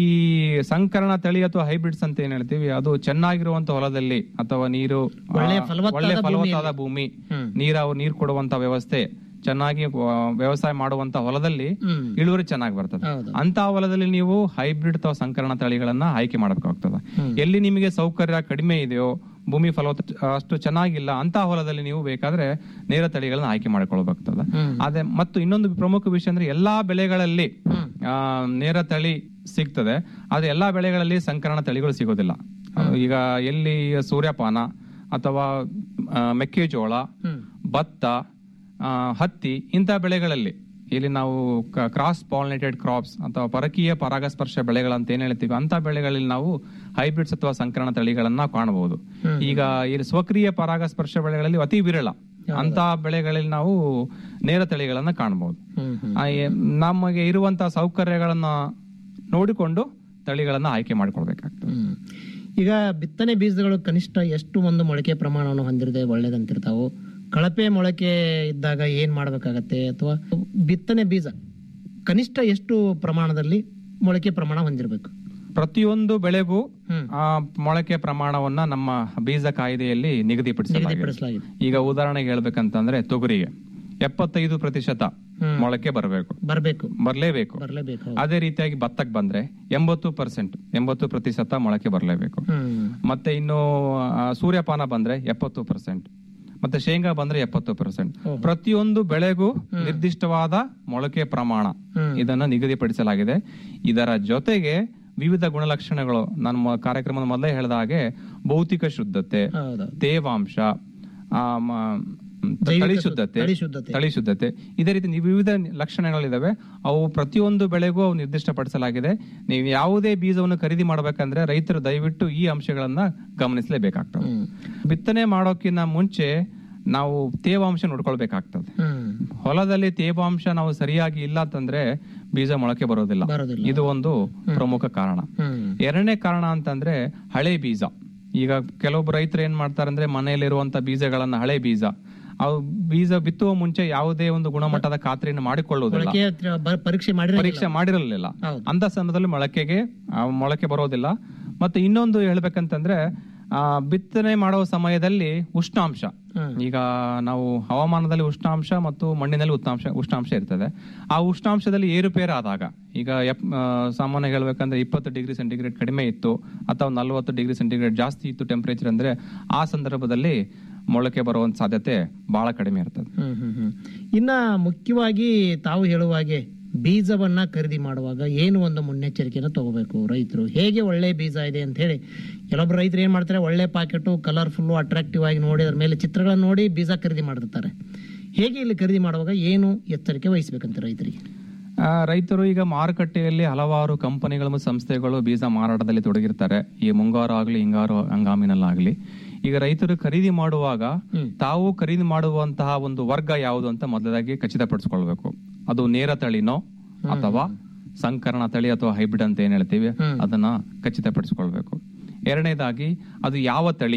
ಸಂಕರಣ ತಳಿ ಅಥವಾ ಹೈಬ್ರಿಡ್ಸ್ ಅಂತ ಏನ್ ಹೇಳ್ತೀವಿ ಅದು ಚೆನ್ನಾಗಿರುವಂತ ಹೊಲದಲ್ಲಿ ಅಥವಾ ನೀರು ಆ, ಒಳ್ಳೆಯ ಫಲವತ್ತಾದ ಒಳ್ಳೆಯ ಫಲವತ್ತಾದ ಭೂಮಿಯಲ್ಲಿ. ಭೂಮಿ ಹ್ಮ್. ನೀರಾವ ನೀರು ಕೊಡುವಂತ ವ್ಯವಸ್ಥೆ ಚೆನ್ನಾಗಿ ಆ, ವ್ಯವಸಾಯ ಮಾಡುವಂತ ಹೊಲದಲ್ಲಿ ಹ್ಮ್. ಇಳುವರಿ ಚೆನ್ನಾಗಿ ಬರ್ತದೆ ಹೌದು. ಅಂತ ಹೊಲದಲ್ಲಿ ನೀವು ಹೈಬ್ರಿಡ್ ಅಥವಾ ಸಂಕರಣ ತಳಿಗಳನ್ನ ಆಯ್ಕೆ ಮಾಡಬೇಕಾಗ್ತದೆ ಹ್ಮ್. ಎಲ್ಲಿ ನಿಮಗೆ ಸೌಕರ್ಯ ಕಡಿಮೆ ಇದೆಯೋ ಭೂಮಿ ಫಲವತ್ತ ಅಷ್ಟು ಚೆನ್ನಾಗಿಲ್ಲ ಅಂತ ಹೊಲದಲ್ಲಿ ನೀವು ಬೇಕಾದ್ರೆ ನೇರ ತಳಿಗಳನ್ನ ಆಯ್ಕೆ ಮಾಡಿಕೊಳ್ಬೇಕಾಗ್ತದೆ ಹ್ಮ್. ಅದೇ ಮತ್ತು ಇನ್ನೊಂದು ಪ್ರಮುಖ ವಿಷಯ ಅಂದ್ರೆ ಎಲ್ಲಾ ಬೆಳೆಗಳಲ್ಲಿ ಆ, ನೇರ ತಳಿ ಸಿಗ್ತದೆ ಆದ್ರೆ ಎಲ್ಲಾ ಬೆಳೆಗಳಲ್ಲಿ ಸಂಕರಣ ತಳಿಗಳು ಸಿಗೋದಿಲ್ಲ ಈಗ ಎಲ್ಲಿ ಸೂರ್ಯಪಾನ ಅಥವಾ ಆ, ಮೆಕ್ಕೆಜೋಳ ಭತ್ತ ಆ, ಹತ್ತಿ ಇಂಥ ಬೆಳೆಗಳಲ್ಲಿ ಇಲ್ಲಿ ನಾವು ಕ್ರಾಸ್ ಪಾಲಿನೇಟೆಡ್ ಕ್ರಾಪ್ಸ್ ಅಥವಾ ಪರಕೀಯ ಪರಾಗಸ್ಪರ್ಶ ಬೆಳೆಗಳಂತ ಏನ್ ಹೇಳ್ತೀವಿ ಅಂತ ಬೆಳೆಗಳಲ್ಲಿ ನಾವು ಹೈಬ್ರಿಡ್ಸ್ ಅಥವಾ ಸಂಕರಣ ತಳಿಗಳನ್ನ ಕಾಣಬಹುದು ಈಗ ಇಲ್ಲಿ ಸ್ವಕ್ರಿಯ ಪರಾಗಸ್ಪರ್ಶ ಬೆಳೆಗಳಲ್ಲಿ ಅತಿ ವಿರಳ ಅಂತ ಬೆಳೆಗಳಲ್ಲಿ ನಾವು ನೇರ ತಳಿಗಳನ್ನ ಕಾಣಬಹುದು ಆ, ಎ- ನಮಗೆ ಇರುವಂತಹ ಸೌಕರ್ಯಗಳನ್ನ ನೋಡಿಕೊಂಡು ತಳಿಗಳನ್ನ ಆಯ್ಕೆ ಮಾಡ್ಕೊಳ್ಬೇಕಾಗ್ತದೆ ಈಗ ಬಿತ್ತನೆ ಬೀಜಗಳು ಕನಿಷ್ಠ ಎಷ್ಟು ಒಂದು ಮೊಳಕೆ ಪ್ರಮಾಣವನ್ನು ಹೊಂದಿರದೆ ಒಳ್ಳೇದಂತಿರ್ತಾವು ಕಳಪೆ ಮೊಳಕೆ ಇದ್ದಾಗ ಏನ್ ಮಾಡ್ಬೇಕಾಗತ್ತೆ ಅಥವಾ ಬಿತ್ತನೆ ಬೀಜ ಕನಿಷ್ಠ ಎಷ್ಟು ಪ್ರಮಾಣದಲ್ಲಿ ಮೊಳಕೆ ಪ್ರಮಾಣ ಹೊಂದಿರಬೇಕು ಪ್ರತಿಯೊಂದು ಬೆಳೆಗೂ ಆ ಮೊಳಕೆ ಪ್ರಮಾಣವನ್ನ ನಮ್ಮ ಬೀಜ ಕಾಯ್ದೆಯಲ್ಲಿ ನಿಗದಿಪಡಿಸಲಾಗಿದೆ ನಿಗದಿಪಡಿಸಲಾಗಿದೆ. ಈಗ ಉದಾಹರಣೆಗೆ ಹೇಳ್ಬೇಕಂತಂದ್ರೆ ತೊಗರಿಗೆ ಎಪ್ಪತ್ತೈದು ಪ್ರತಿಶತ ಮೊಳಕೆ ಬರಬೇಕು ಬರಬೇಕು ಬರ್ಲೇಬೇಕು ಬರಲೇಬೇಕು ಅದೇ ರೀತಿಯಾಗಿ ಭತ್ತಕ್ಕೆ ಬಂದ್ರೆ ಎಂಬತ್ತು ಪರ್ಸೆಂಟ್ ಎಂಬತ್ತು ಪ್ರತಿಶತ ಮೊಳಕೆ ಬರಲೇಬೇಕು ಹ್ಮ್ ಮತ್ತೆ ಇನ್ನು ಆ, ಸೂರ್ಯಪಾನ ಬಂದ್ರೆ ಎಪ್ಪತ್ತು ಪರ್ಸೆಂಟ್ ಮತ್ತೆ ಶೇಂಗಾ ಬಂದ್ರೆ ಎಪ್ಪತ್ತು ಪರ್ಸೆಂಟ್ ಪ್ರತಿಯೊಂದು ಬೆಳೆಗೂ ನಿರ್ದಿಷ್ಟವಾದ ಮೊಳಕೆ ಪ್ರಮಾಣ ಇದನ್ನ ನಿಗದಿಪಡಿಸಲಾಗಿದೆ ಇದರ ಜೊತೆಗೆ ವಿವಿಧ ಗುಣಲಕ್ಷಣಗಳು ನಮ್ಮ ಕಾರ್ಯಕ್ರಮದ ಮೊದಲೇ ಹೇಳಿದ ಹಾಗೆ ಭೌತಿಕ ಶುದ್ಧತೆ ತೇವಾಂಶ ಆ, ಮ- ಜೈವಿಕ ತಳಿ ಶುದ್ಧ- ಶುದ್ಧತೆ ತಳಿ ಶುದ್ಧತೆ. ತಳಿ ಶುದ್ಧತೆ ಇದೇ ರೀತಿ ನೀವು ವಿವಿಧ ಲಕ್ಷಣಗಳಿದಾವೆ ಅವು ಪ್ರತಿಯೊಂದು ಬೆಳೆಗೂ ಅವು ನಿರ್ದಿಷ್ಟಪಡಿಸಲಾಗಿದೆ ನೀವು ಯಾವುದೇ ಬೀಜವನ್ನು ಖರೀದಿ ಮಾಡಬೇಕಂದ್ರೆ ರೈತರು ದಯವಿಟ್ಟು ಈ ಅಂಶಗಳನ್ನ ಗಮನಿಸಲೇಬೇಕಾಗ್ತದೆ ಬಿತ್ತನೆ ಮಾಡೋಕ್ಕಿಂತ ಮುಂಚೆ ನಾವು ತೇವಾಂಶ ನೋಡ್ಕೊಳ್ಬೇಕಾಗ್ತದೆ ಹೊಲದಲ್ಲಿ ತೇವಾಂಶ ನಾವು ಸರಿಯಾಗಿ ಇಲ್ಲ ಅಂತಂದ್ರೆ ಬೀಜ ಮೊಳಕೆ ಬರೋದಿಲ್ಲ ಇದು ಒಂದು ಪ್ರಮುಖ ಕಾರಣ ಎರಡನೇ ಕಾರಣ ಅಂತಂದ್ರೆ ಹಳೆ ಬೀಜ ಈಗ ಕೆಲವೊಬ್ಬರು ರೈತರು ಏನ್ ಮಾಡ್ತಾರೆ ಅಂದ್ರೆ ಮನೆಯಲ್ಲಿರುವಂತ ಬೀಜಗಳನ್ನ ಹಳೆ ಬೀಜ ಅವು ಬೀಜ ಬಿತ್ತುವ ಮುಂಚೆ ಯಾವುದೇ ಒಂದು ಗುಣಮಟ್ಟದ ಖಾತ್ರಿಯನ್ನು ಮಾಡಿಕೊಳ್ಳುವುದಿಲ್ಲ ಮೊಳಕೆ ಹತ್ರ ಬ- ಪರೀಕ್ಷೆ ಮಾಡಿ ಪರೀಕ್ಷೆ ಮಾಡಿರಲಿಲ್ಲ ಅಂತ ಸಂದರ್ಭದಲ್ಲಿ ಮೊಳಕೆಗೆ ಆ, ಮೊಳಕೆ ಬರೋದಿಲ್ಲ ಮತ್ತೆ ಇನ್ನೊಂದು ಹೇಳ್ಬೇಕಂತಂದ್ರೆ ಆ, ಬಿತ್ತನೆ ಮಾಡುವ ಸಮಯದಲ್ಲಿ ಉಷ್ಣಾಂಶ ಈಗ ನಾವು ಹವಾಮಾನದಲ್ಲಿ ಉಷ್ಣಾಂಶ ಮತ್ತು ಮಣ್ಣಿನಲ್ಲಿ ಉಷ್ಣಾಂಶ ಉಷ್ಣಾಂಶ ಇರ್ತದೆ ಆ ಉಷ್ಣಾಂಶದಲ್ಲಿ ಏರುಪೇರು ಆದಾಗ ಈಗ ಎಪ್- ಆ, ಸಾಮಾನ್ಯ ಹೇಳ್ಬೇಕಂದ್ರೆ ಇಪ್ಪತ್ತು ಡಿಗ್ರಿ ಸೆಂಟಿಗ್ರೇಡ್ ಕಡಿಮೆ ಇತ್ತು ಅಥವಾ ನಲವತ್ತು ಡಿಗ್ರಿ ಸೆಂಟಿಗ್ರೇಡ್ ಜಾಸ್ತಿ ಇತ್ತು ಟೆಂಪರೇಚರ್ ಅಂದ್ರೆ ಆ ಸಂದರ್ಭದಲ್ಲಿ ಮೊಳಕೆ ಬರುವಂತ ಸಾಧ್ಯತೆ ಬಹಳ ಕಡಿಮೆ ಇರ್ತದೆ ಹ್ಮ್ ಹ್ಮ್ ಹ್ಮ್ ಇನ್ನ ಮುಖ್ಯವಾಗಿ ತಾವು ಹೇಳುವ ಹಾಗೆ ಬೀಜವನ್ನ ಖರೀದಿ ಮಾಡುವಾಗ ಏನು ಒಂದು ಮುನ್ನೆಚ್ಚರಿಕೆಯನ್ನು ತಗೋಬೇಕು ರೈತರು ಹೇಗೆ ಒಳ್ಳೆ ಬೀಜ ಇದೆ ಅಂತ ಹೇಳಿ ಕೆಲವೊಬ್ರು ರೈತರು ಏನ್ ಮಾಡ್ತಾರೆ ಒಳ್ಳೆ ಪಾಕೆಟು ಕಲರ್ಫುಲ್ ಅಟ್ರಾಕ್ಟಿವ್ ಆಗಿ ನೋಡಿ ಅದ್ರ ಮೇಲೆ ಚಿತ್ರಗಳನ್ನ ನೋಡಿ ಬೀಜ ಖರೀದಿ ಮಾಡಿರ್ತಾರೆ ಹೇಗೆ ಇಲ್ಲಿ ಖರೀದಿ ಮಾಡುವಾಗ ಏನು ಎಚ್ಚರಿಕೆ ವಹಿಸ್ಬೇಕಂತ ರೈತರಿಗೆ ಆ, ರೈತರು ಈಗ ಮಾರುಕಟ್ಟೆಯಲ್ಲಿ ಹಲವಾರು ಕಂಪನಿಗಳು ಮತ್ತು ಸಂಸ್ಥೆಗಳು ಬೀಜ ಮಾರಾಟದಲ್ಲಿ ತೊಡಗಿರ್ತಾರೆ ಈ ಮುಂಗಾರು ಆಗಲಿ ಹಿಂಗಾರು ಹಂಗಾಮಿನಲ್ಲಾಗ್ಲಿ ಈಗ ರೈತರು ಖರೀದಿ ಮಾಡುವಾಗ ತಾವು ಖರೀದಿ ಮಾಡುವಂತಹ ಒಂದು ವರ್ಗ ಯಾವುದು ಅಂತ ಮೊದಲಾಗಿ ಖಚಿತಪಡಿಸ್ಕೊಳ್ಬೇಕು ಅದು ನೇರ ತಳಿನೋ ಅಥವಾ ಸಂಕರಣ ತಳಿ ಅಥವಾ ಹೈಬ್ರಿಡ್ ಅಂತ ಏನ್ ಹೇಳ್ತೀವಿ ಅದನ್ನ ಖಚಿತಪಡಿಸ್ಕೊಳ್ಬೇಕು ಎರಡನೇದಾಗಿ ಅದು ಯಾವ ತಳಿ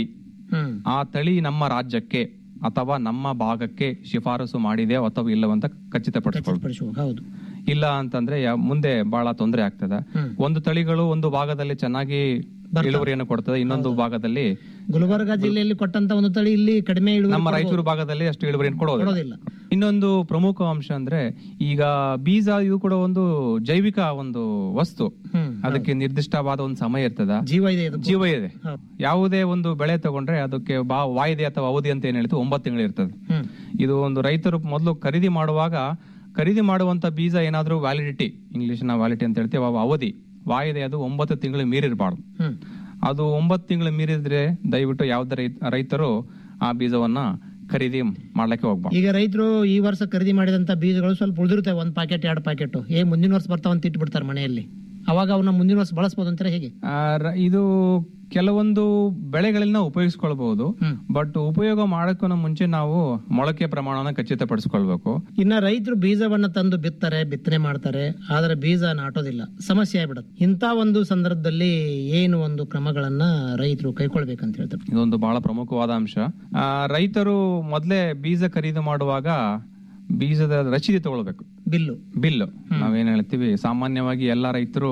ಆ ತಳಿ ನಮ್ಮ ರಾಜ್ಯಕ್ಕೆ ಅಥವಾ ನಮ್ಮ ಭಾಗಕ್ಕೆ ಶಿಫಾರಸು ಮಾಡಿದೆ ಅಥವಾ ಇಲ್ಲವಂತ ಖಚಿತಪಡಿಸ್ಕೊಳ್ಬೇಕು ಹೌದು ಇಲ್ಲ ಅಂತಂದ್ರೆ ಯಾ- ಮುಂದೆ ಬಹಳ ತೊಂದರೆ ಆಗ್ತದೆ ಒಂದು ತಳಿಗಳು ಒಂದು ಭಾಗದಲ್ಲಿ ಚೆನ್ನಾಗಿ ಇಳುವರಿಯನ್ನು ಕೊಡ್ತದೆ ಇನ್ನೊಂದು ಭಾಗದಲ್ಲಿ ಗುಲ್ಬರ್ಗ ಜಿಲ್ಲೆಯಲ್ಲಿ ಕೊಟ್ಟಂತ ಒಂದು ತಳಿ ಇಲ್ಲಿ ಕಡಿಮೆ ಇಳುವರಿ ನಮ್ಮ ಕೊಡ್ಬೋದು. ರಾಯಚೂರು ಭಾಗದಲ್ಲಿ ಅಷ್ಟು ಇಳುವರಿಯನ್ನು ಕೊಡೋದಿಲ್ಲ ಕೊಡೋದಿಲ್ಲ ಇನ್ನೊಂದು ಪ್ರಮುಖ ಅಂಶ ಅಂದ್ರೆ ಈಗ ಬೀಜ ಇದು ಕೂಡ ಒಂದು ಜೈವಿಕ ಒಂದು ವಸ್ತು ಅದಕ್ಕೆ ನಿರ್ದಿಷ್ಟವಾದ ಒಂದು ಸಮಯ ಇರ್ತದ ಜೀವ ಇದೆ ಇದು. ಜೀವ ಇದೆ ಯಾವುದೇ ಒಂದು ಬೆಳೆ ತಗೊಂಡ್ರೆ ಅದಕ್ಕೆ ಬಾ ವಾಯ್ದೆ ಅಥವಾ ಅವಧಿ ಅಂತ ಏನ್ ಹೇಳ್ತೀವಿ ಒಂಬತ್ತು ತಿಂಗಳು ಇರ್ತದೆ ಹ್ಮ್. ಇದು ಒಂದು ರೈತರು ಮೊದಲು ಖರೀದಿ ಮಾಡುವಾಗ ಖರೀದಿ ಮಾಡುವಂತ ಬೀಜ ಏನಾದ್ರೂ ವ್ಯಾಲಿಡಿಟಿ ಇಂಗ್ಲಿಷ್ನ ವ್ಯಾಲಿಡಿಟಿ ಅಂತ ಹೇಳ್ತೀವಿ ಅವ ಅವಧಿ ವಾಯಿದೆ ಅದು ಒಂಬತ್ತು ತಿಂಗಳು ಮೀರಿರಬಾರ್ದು ಹ್ಮ್ ಅದು ಒಂಬತ್ತು ತಿಂಗಳು ಮೀರಿದ್ರೆ ದಯವಿಟ್ಟು ಯಾವುದೇ ರೈತ- ರೈತರು ಆ ಬೀಜವನ್ನ ಖರೀದಿ ಮಾಡ್ಲಿಕ್ಕೆ ಹೋಗ್ಬಾರ್ದು ಈಗ ರೈತರು ಈ ವರ್ಷ ಖರೀದಿ ಮಾಡಿದಂತ ಬೀಜಗಳು ಸ್ವಲ್ಪ ಉಳಿದಿರುತ್ತೆ ಒಂದ್ ಪ್ಯಾಕೆಟ್ ಎರಡು ಪ್ಯಾಕೆಟ್ ಏ ಮುಂದಿನ ವರ್ಷ ಬರ್ತಾವಂತ ಇಟ್ಬಿಡ್ತಾರೆ ಮನೆಯಲ್ಲಿ ಅವಾಗ ಅವನ್ನ ಮುಂದಿನ ವರ್ಷ ಬಳಸಬಹುದು ಅಂತಾರೆ ಹೇಗೆ ಆ, ರ- ಇದು ಕೆಲವೊಂದು ಬೆಳೆಗಳಲ್ಲಿ ನಾವು ಉಪಯೋಗಿಸ್ಕೊಳ್ಬಹುದು ಬಟ್ ಉಪಯೋಗ ಮಾಡೋಕ್ಕೂ ಮುಂಚೆ ನಾವು ಮೊಳಕೆ ಪ್ರಮಾಣನ ಖಚಿತಪಡಿಸ್ಕೊಳ್ಬೇಕು ಇನ್ನ ರೈತರು ಬೀಜವನ್ನ ತಂದು ಬಿತ್ತಾರೆ ಬಿತ್ತನೆ ಮಾಡ್ತಾರೆ ಆದ್ರೆ ಬೀಜ ನಾಟೋದಿಲ್ಲ ಸಮಸ್ಯೆ ಆಗ್ಬಿಡುತ್ತೆ ಇಂಥ ಒಂದು ಸಂದರ್ಭದಲ್ಲಿ ಏನು ಒಂದು ಕ್ರಮಗಳನ್ನ ರೈತರು ಕೈಕೊಳ್ಬೇಕಂತ ಹೇಳ್ತಾರೆ ಇದೊಂದು ಬಹಳ ಪ್ರಮುಖವಾದ ಅಂಶ ಆ, ರೈತರು ಮೊದಲೇ ಬೀಜ ಖರೀದಿ ಮಾಡುವಾಗ ಬೀಜದ ರಸೀದಿ ತಗೊಳ್ಬೇಕು ಬಿಲ್ಲು ಬಿಲ್ಲು ನಾವೇನ್ ಹೇಳ್ತೀವಿ ಸಾಮಾನ್ಯವಾಗಿ ಎಲ್ಲಾ ರೈತರು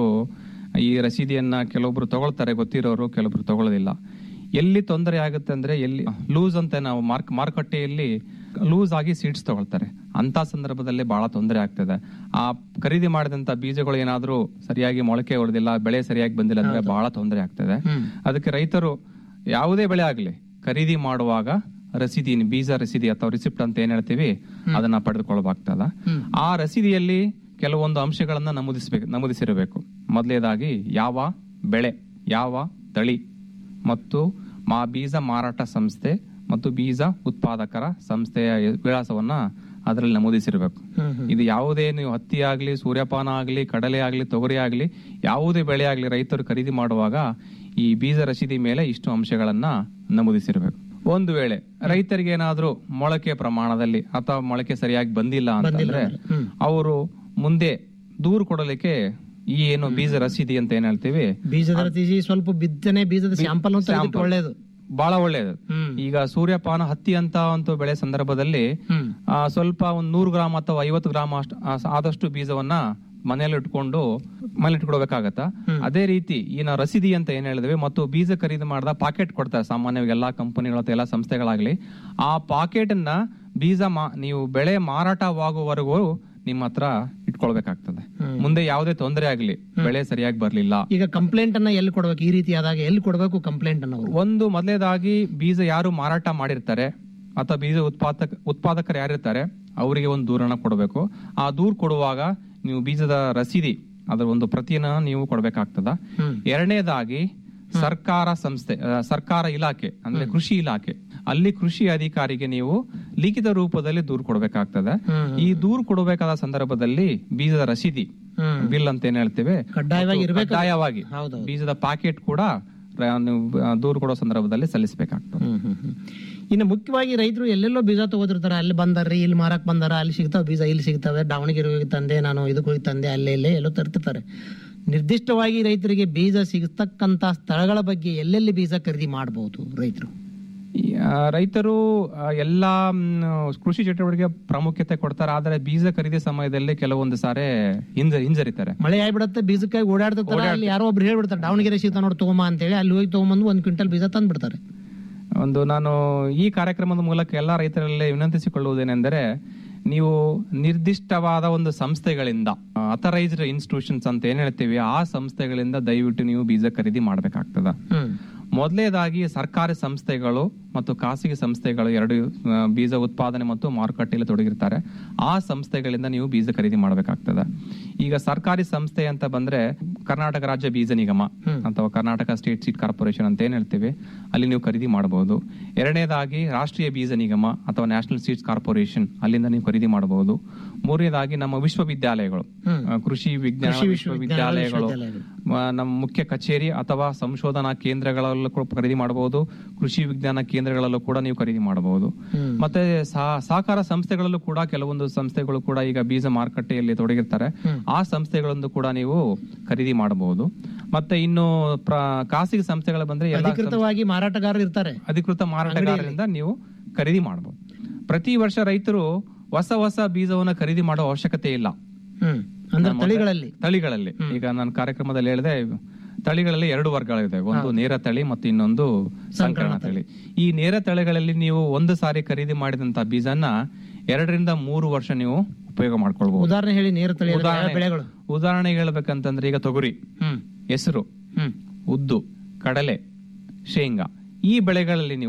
ಈ ರಸೀದಿಯನ್ನ ಕೆಲವೊಬ್ರು ತಗೊಳ್ತಾರೆ ಗೊತ್ತಿರೋರು ಕೆಲವೊಬ್ರು ತಗೊಳ್ಳೋದಿಲ್ಲ ಎಲ್ಲಿ ತೊಂದರೆ ಆಗುತ್ತೆ ಅಂದ್ರೆ ಎಲ್ಲಿ ಲೂಸ್ ಅಂತ ನಾವು ಮಾರ್ಕ್ ಮಾರುಕಟ್ಟೆಯಲ್ಲಿ ಲೂಸ್ ಆಗಿ ಸೀಡ್ಸ್ ತಗೊಳ್ತಾರೆ ಅಂತ ಸಂದರ್ಭದಲ್ಲಿ ಬಹಳ ತೊಂದರೆ ಆಗ್ತದೆ ಆ ಖರೀದಿ ಮಾಡಿದಂತ ಬೀಜಗಳು ಏನಾದ್ರೂ ಸರಿಯಾಗಿ ಮೊಳಕೆ ಹೊಡೆದಿಲ್ಲ ಬೆಳೆ ಸರಿಯಾಗಿ ಬಂದಿಲ್ಲ ಅಂದ್ರೆ ಬಹಳ ತೊಂದರೆ ಆಗ್ತದೆ ಅದಕ್ಕೆ ರೈತರು ಯಾವುದೇ ಬೆಳೆ ಆಗ್ಲಿ ಖರೀದಿ ಮಾಡುವಾಗ ರಸೀದಿ ಬೀಜ ರಸೀದಿ ಅಥವಾ ರಿಸಿಪ್ಟ್ ಅಂತ ಏನ್ ಹೇಳ್ತೀವಿ ಅದನ್ನ ಪಡೆದುಕೊಳ್ಬೇಕಾಗ್ತದ ಆ ರಸೀದಿಯಲ್ಲಿ ಕೆಲವೊಂದು ಅಂಶಗಳನ್ನ ನಮೂದಿಸಬೇಕು ನಮೂದಿಸಿರಬೇಕು ಮೊದಲನೇದಾಗಿ ಯಾವ ಬೆಳೆ ಯಾವ ತಳಿ ಮತ್ತು ಮಾ ಬೀಜ ಮಾರಾಟ ಸಂಸ್ಥೆ ಮತ್ತು ಬೀಜ ಉತ್ಪಾದಕರ ಸಂಸ್ಥೆಯ ವಿಳಾಸವನ್ನ ಅದರಲ್ಲಿ ನಮೂದಿಸಿರಬೇಕು ಇದು ಯಾವುದೇ ನೀವು ಹತ್ತಿ ಆಗ್ಲಿ ಸೂರ್ಯಪಾನ ಆಗ್ಲಿ ಕಡಲೆ ಆಗ್ಲಿ ತೊಗರಿ ಆಗ್ಲಿ ಯಾವುದೇ ಬೆಳೆ ಆಗ್ಲಿ ರೈತರು ಖರೀದಿ ಮಾಡುವಾಗ ಈ ಬೀಜ ರಸೀದಿ ಮೇಲೆ ಇಷ್ಟು ಅಂಶಗಳನ್ನ ನಮೂದಿಸಿರಬೇಕು ಒಂದು ವೇಳೆ ರೈತರಿಗೆ ಏನಾದ್ರೂ ಮೊಳಕೆ ಪ್ರಮಾಣದಲ್ಲಿ ಅಥವಾ ಮೊಳಕೆ ಸರಿಯಾಗಿ ಬಂದಿಲ್ಲ ಅಂತಂದ್ರೆ ಅವರು ಮುಂದೆ ದೂರು ಕೊಡಲಿಕ್ಕೆ ಈ ಏನು ಬೀಜ ರಸೀದಿ ಅಂತ ಏನ್ ಹೇಳ್ತೀವಿ ಬೀಜದ ರಸೀದಿ ಸ್ವಲ್ಪ ಬಿತ್ತನೆ ಬೀಜದ ಸ್ಯಾಂಪಲ್ Sample. ಒಳ್ಳೇದು ಬಹಳ ಒಳ್ಳೆಯದು ಈಗ ಸೂರ್ಯಪಾನ ಹತ್ತಿ ಅಂತ ಒಂದು ಬೆಳೆ ಸಂದರ್ಭದಲ್ಲಿ ಆ, ಸ್ವಲ್ಪ ಒಂದ್ ನೂರು ಗ್ರಾಮ್ ಅಥವಾ ಐವತ್ತು ಗ್ರಾಮ್ ಅಷ್ಟು ಆ, ಆದಷ್ಟು ಬೀಜವನ್ನ ಮನೆಯಲ್ಲಿ ಇಟ್ಕೊಂಡು ಮನೇಲಿ ಇಟ್ಕೊಳ್ಬೇಕಾಗತ್ತ ಅದೇ ರೀತಿ ಈ ನಾವು ರಸೀದಿ ಅಂತ ಏನ್ ಹೇಳಿದ್ವಿ ಮತ್ತು ಬೀಜ ಖರೀದಿ ಮಾಡಿದ ಪಾಕೆಟ್ ಕೊಡ್ತಾರೆ ಸಾಮಾನ್ಯವಾಗಿ ಎಲ್ಲಾ ಕಂಪನಿಗಳು ಅಥವಾ ಎಲ್ಲಾ ಸಂಸ್ಥೆಗಳಾಗ್ಲಿ ಆ ಪಾಕೆಟ್ ಅನ್ನ ಬೀಜ ಮಾ ನೀವು ಬೆಳೆ ಮಾರಾಟವಾಗುವವರೆಗೂ ನಿಮ್ಮ ಹತ್ರ ಇಟ್ಕೊಳ್ಬೇಕಾಗ್ತದೆ ಮುಂದೆ ಯಾವುದೇ ತೊಂದರೆ ಆಗ್ಲಿ ಬೆಳೆ ಸರಿಯಾಗಿ ಬರ್ಲಿಲ್ಲ ಈಗ ಕಂಪ್ಲೇಂಟ್ ಅನ್ನ ಎಲ್ಲಿ ಕೊಡ್ಬೇಕು ಈ ರೀತಿ ಆದಾಗ ಎಲ್ಲಿ ಕೊಡ್ಬೇಕು ಕಂಪ್ಲೇಂಟ್ ಅನ್ನ ಅವ್ರು? ಒಂದು ಮೊದಲೇದಾಗಿ ಬೀಜ ಯಾರು ಮಾರಾಟ ಮಾಡಿರ್ತಾರೆ ಅಥವಾ ಬೀಜ ಉತ್ಪಾದಕ ಉತ್ಪಾದಕರು ಯಾರಿರ್ತಾರೆ ಅವರಿಗೆ ಒಂದು ದೂರನ್ನ ಕೊಡಬೇಕು ಆ ದೂರು ಕೊಡುವಾಗ ನೀವು ಬೀಜದ ರಸೀದಿ ಅದರ ಒಂದು ಪ್ರತಿಯನ್ನ ನೀವು ಕೊಡಬೇಕಾಗ್ತದ ಎರಡನೇದಾಗಿ ಸರ್ಕಾರ ಸಂಸ್ಥೆ ಆ, ಸರ್ಕಾರ ಇಲಾಖೆ ಅಂದ್ರೆ ಕೃಷಿ ಇಲಾಖೆ ಅಲ್ಲಿ ಕೃಷಿ ಅಧಿಕಾರಿಗೆ ನೀವು ಲಿಖಿತ ರೂಪದಲ್ಲಿ ದೂರು ಕೊಡಬೇಕಾಗ್ತದೆ ಈ ದೂರು ಕೊಡಬೇಕಾದ ಸಂದರ್ಭದಲ್ಲಿ ಬೀಜದ ರಸೀದಿ ಬಿಲ್ ಅಂತ ಏನ್ ಹೇಳ್ತೇವೆ ಕಡ್ಡಾಯವಾಗಿ ಮತ್ತು ಇರ್ಬೇಕು ಅದು. ಕಡ್ಡಾಯವಾಗಿ ಬೀಜದ ಪ್ಯಾಕೆಟ್ ಕೂಡ ರ- ನೀವು ಆ, ದೂರು ಕೊಡೋ ಸಂದರ್ಭದಲ್ಲಿ ಸಲ್ಲಿಸಬೇಕಾಗ್ತದೆ ಇನ್ನು ಮುಖ್ಯವಾಗಿ ರೈತರು ಎಲ್ಲೆಲ್ಲೋ ಬೀಜ ತಗೋತಿರ್ತಾರೆ ಅಲ್ಲಿ ಬಂದಾರ್ರಿ ಇಲ್ಲಿ ಮಾರಕ್ ಬಂದಾರ ಅಲ್ಲಿ ಸಿಗ್ತಾವ ಬೀಜ ಇಲ್ಲಿ ಸಿಗ್ತವೆ ದಾವಣಗೆರೆ ಹೋಗಿ ತಂದೆ ನಾನು ಇದಕ್ಕೆ ಹೋಗಿ ತಂದೆ ಅಲ್ಲೇ ಇಲ್ಲೇ ಎಲ್ಲೋ ತರ್ತಿರ್ತಾರೆ ನಿರ್ದಿಷ್ಟವಾಗಿ ರೈತರಿಗೆ ಬೀಜ ಸಿಗತಕ್ಕಂತ ಸ್ಥಳಗಳ ಬಗ್ಗೆ ಎಲ್ಲೆಲ್ಲಿ ಬೀಜ ಖರೀದಿ ಮಾಡಬಹುದು ರೈತರು ಈ, ಆ, ರೈತರು ಆ, ಎಲ್ಲಾ ಮ್, ಕೃಷಿ ಚಟುವಟಿಕೆ ಪ್ರಾಮುಖ್ಯತೆ ಕೊಡ್ತಾರೆ ಆದ್ರೆ ಬೀಜ ಖರೀದಿ ಸಮಯದಲ್ಲಿ ಕೆಲವೊಂದು ಸಾರಿ ಹಿಂಜ ಹಿಂಜರಿತಾರೆ ಮಳೆ ಆಗ್ಬಿಡತ್ತೆ ಬೀಜಕ್ಕಾಗಿ ಓಡಾಡ್ತಿರ್ತಾರೆ ಅಲ್ಲಿ ಯಾರೋ ಒಬ್ರು ಹೇಳ್ಬಿಡ್ತಾರೆ ದಾವಣಗೆರೆ ಸಿಗ್ತಾ ನೋಡಿ ತಗೊಂಬ ಅಂತೇಳಿ ಅಲ್ಲಿ ಹೋಗಿ ತಗೊಂಬಂದು ಒಂದ್ ಕ್ವಿಂಟಲ್ ಬೀಜ ತಂದ್ಬಿಡ್ತಾರೆ ಒಂದು ನಾನು ಈ ಕಾರ್ಯಕ್ರಮದ ಮೂಲಕ ಎಲ್ಲಾ ರೈತರಲ್ಲಿ ವಿನಂತಿಸಿಕೊಳ್ಳುವುದೇನೆಂದರೆ ನೀವು ನಿರ್ದಿಷ್ಟವಾದ ಒಂದು ಸಂಸ್ಥೆಗಳಿಂದ ಅಥರೈಸ್ಡ್ ಇನ್ಸ್ಟಿಟ್ಯೂಷನ್ಸ್ ಅಂತ ಏನ್ ಹೇಳ್ತೀವಿ ಆ ಸಂಸ್ಥೆಗಳಿಂದ ದಯವಿಟ್ಟು ನೀವು ಬೀಜ ಖರೀದಿ ಮಾಡಬೇಕಾಗ್ತದ ಮೊದಲನೇದಾಗಿ ಸರ್ಕಾರಿ ಸಂಸ್ಥೆಗಳು ಮತ್ತು ಖಾಸಗಿ ಸಂಸ್ಥೆಗಳು ಎರಡು ಆ, ಬೀಜ ಉತ್ಪಾದನೆ ಮತ್ತು ಮಾರುಕಟ್ಟೆಯಲ್ಲಿ ತೊಡಗಿರ್ತಾರೆ ಆ ಸಂಸ್ಥೆಗಳಿಂದ ನೀವು ಬೀಜ ಖರೀದಿ ಮಾಡಬೇಕಾಗ್ತದೆ ಈಗ ಸರ್ಕಾರಿ ಸಂಸ್ಥೆ ಅಂತ ಬಂದ್ರೆ ಕರ್ನಾಟಕ ರಾಜ್ಯ ಬೀಜ ನಿಗಮ ಅಥವಾ ಕರ್ನಾಟಕ ಸ್ಟೇಟ್ ಸೀಡ್ ಕಾರ್ಪೊರೇಷನ್ ಅಂತ ಏನ್ ಹೇಳ್ತೀವಿ ಅಲ್ಲಿ ನೀವು ಖರೀದಿ ಮಾಡಬಹುದು ಎರಡನೇದಾಗಿ ರಾಷ್ಟ್ರೀಯ ಬೀಜ ನಿಗಮ ಅಥವಾ ನ್ಯಾಷನಲ್ ಸೀಡ್ಸ್ ಕಾರ್ಪೊರೇಷನ್ ಅಲ್ಲಿಂದ ನೀವು ಖರೀದಿ ಮಾಡಬಹುದು ಮೂರನೇದಾಗಿ ನಮ್ಮ ವಿಶ್ವವಿದ್ಯಾಲಯಗಳು ಆ, ಕೃಷಿ ವಿಜ್ಞಾನ ಕೃಷಿ ವಿಶ್ವವಿದ್ಯಾಲಯ, ವಿಶ್ವವಿದ್ಯಾಲಯಗಳು ವಿಶ್ವವಿದ್ಯಾಲಯಗಳು. ಮ- ನಮ್ಮ ಮುಖ್ಯ ಕಚೇರಿ ಅಥವಾ ಸಂಶೋಧನಾ ಕೇಂದ್ರಗಳಲ್ಲೂ ಕೂಡ ಖರೀದಿ ಮಾಡಬಹುದು ಕೃಷಿ ವಿಜ್ಞಾನ ಕೇಂದ್ರಗಳಲ್ಲೂ ಕೂಡ ನೀವು ಖರೀದಿ ಮಾಡಬಹುದು ಮತ್ತೆ ಸಹ- ಸಹಕಾರ ಸಂಸ್ಥೆಗಳಲ್ಲೂ ಕೂಡ ಕೆಲವೊಂದು ಸಂಸ್ಥೆಗಳು ಕೂಡ ಈಗ ಬೀಜ ಮಾರುಕಟ್ಟೆಯಲ್ಲಿ ತೊಡಗಿರ್ತಾರೆ ಆ ಸಂಸ್ಥೆಗಳನ್ನು ಕೂಡ ನೀವು ಖರೀದಿ ಮಾಡಬಹುದು ಮತ್ತೆ ಇನ್ನು ಪ್ರ- ಖಾಸಗಿ ಸಂಸ್ಥೆಗಳು ಬಂದ್ರೆ ಎಲ್ಲ ಅಧಿಕೃತವಾಗಿ ಮಾರಾಟಗಾರರು ಇರ್ತಾರೆ ಅಧಿಕೃತ ಮಾರಾಟಗಾರರಿಂದ ನೀವು ಖರೀದಿ ಮಾಡಬಹುದು ಪ್ರತಿ ವರ್ಷ ರೈತರು ಹೊಸ ಹೊಸ ಬೀಜವನ್ನ ಖರೀದಿ ಮಾಡೋ ಅವಶ್ಯಕತೆ ಇಲ್ಲ ಹ್ಮ್ ಅಂದ್ರೆ ನಮ್ಮ ತಳಿಗಳಲ್ಲಿ ತಳಿಗಳಲ್ಲಿ ಈಗ ನಾನು ಕಾರ್ಯಕ್ರಮದಲ್ಲಿ ಹೇಳಿದೆ ತಳಿಗಳಲ್ಲಿ ಎರಡು ವರ್ಗಗಳಿದೆ ಒಂದು ನೇರ ತಳಿ ಮತ್ತು ಇನ್ನೊಂದು ಸಂಕರಣ ತಳಿ ಈ ನೇರ ತಳಿಗಳಲ್ಲಿ ನೀವು ಒಂದು ಸಾರಿ ಖರೀದಿ ಮಾಡಿದಂತ ಬೀಜನ ಎರಡರಿಂದ ಮೂರು ವರ್ಷ ನೀವು ಉಪಯೋಗ ಮಾಡ್ಕೊಳ್ಬಹುದು ಉದಾಹರಣೆ ಹೇಳಿ ನೇರ ತಳಿ ಅಂದ್ರೆ ಯಾವ ಉದಾಹರಣೆ- ಬೆಳೆಗಳು ಉದಾಹರಣೆಗೆ ಹೇಳ್ಬೇಕಂತಂದ್ರೆ ಈಗ ತೊಗರಿ ಹೆಸರು ಉದ್ದು ಕಡಲೆ ಶೇಂಗಾ ಈ ಬೆಳೆಗಳಲ್ಲಿ ನೀವು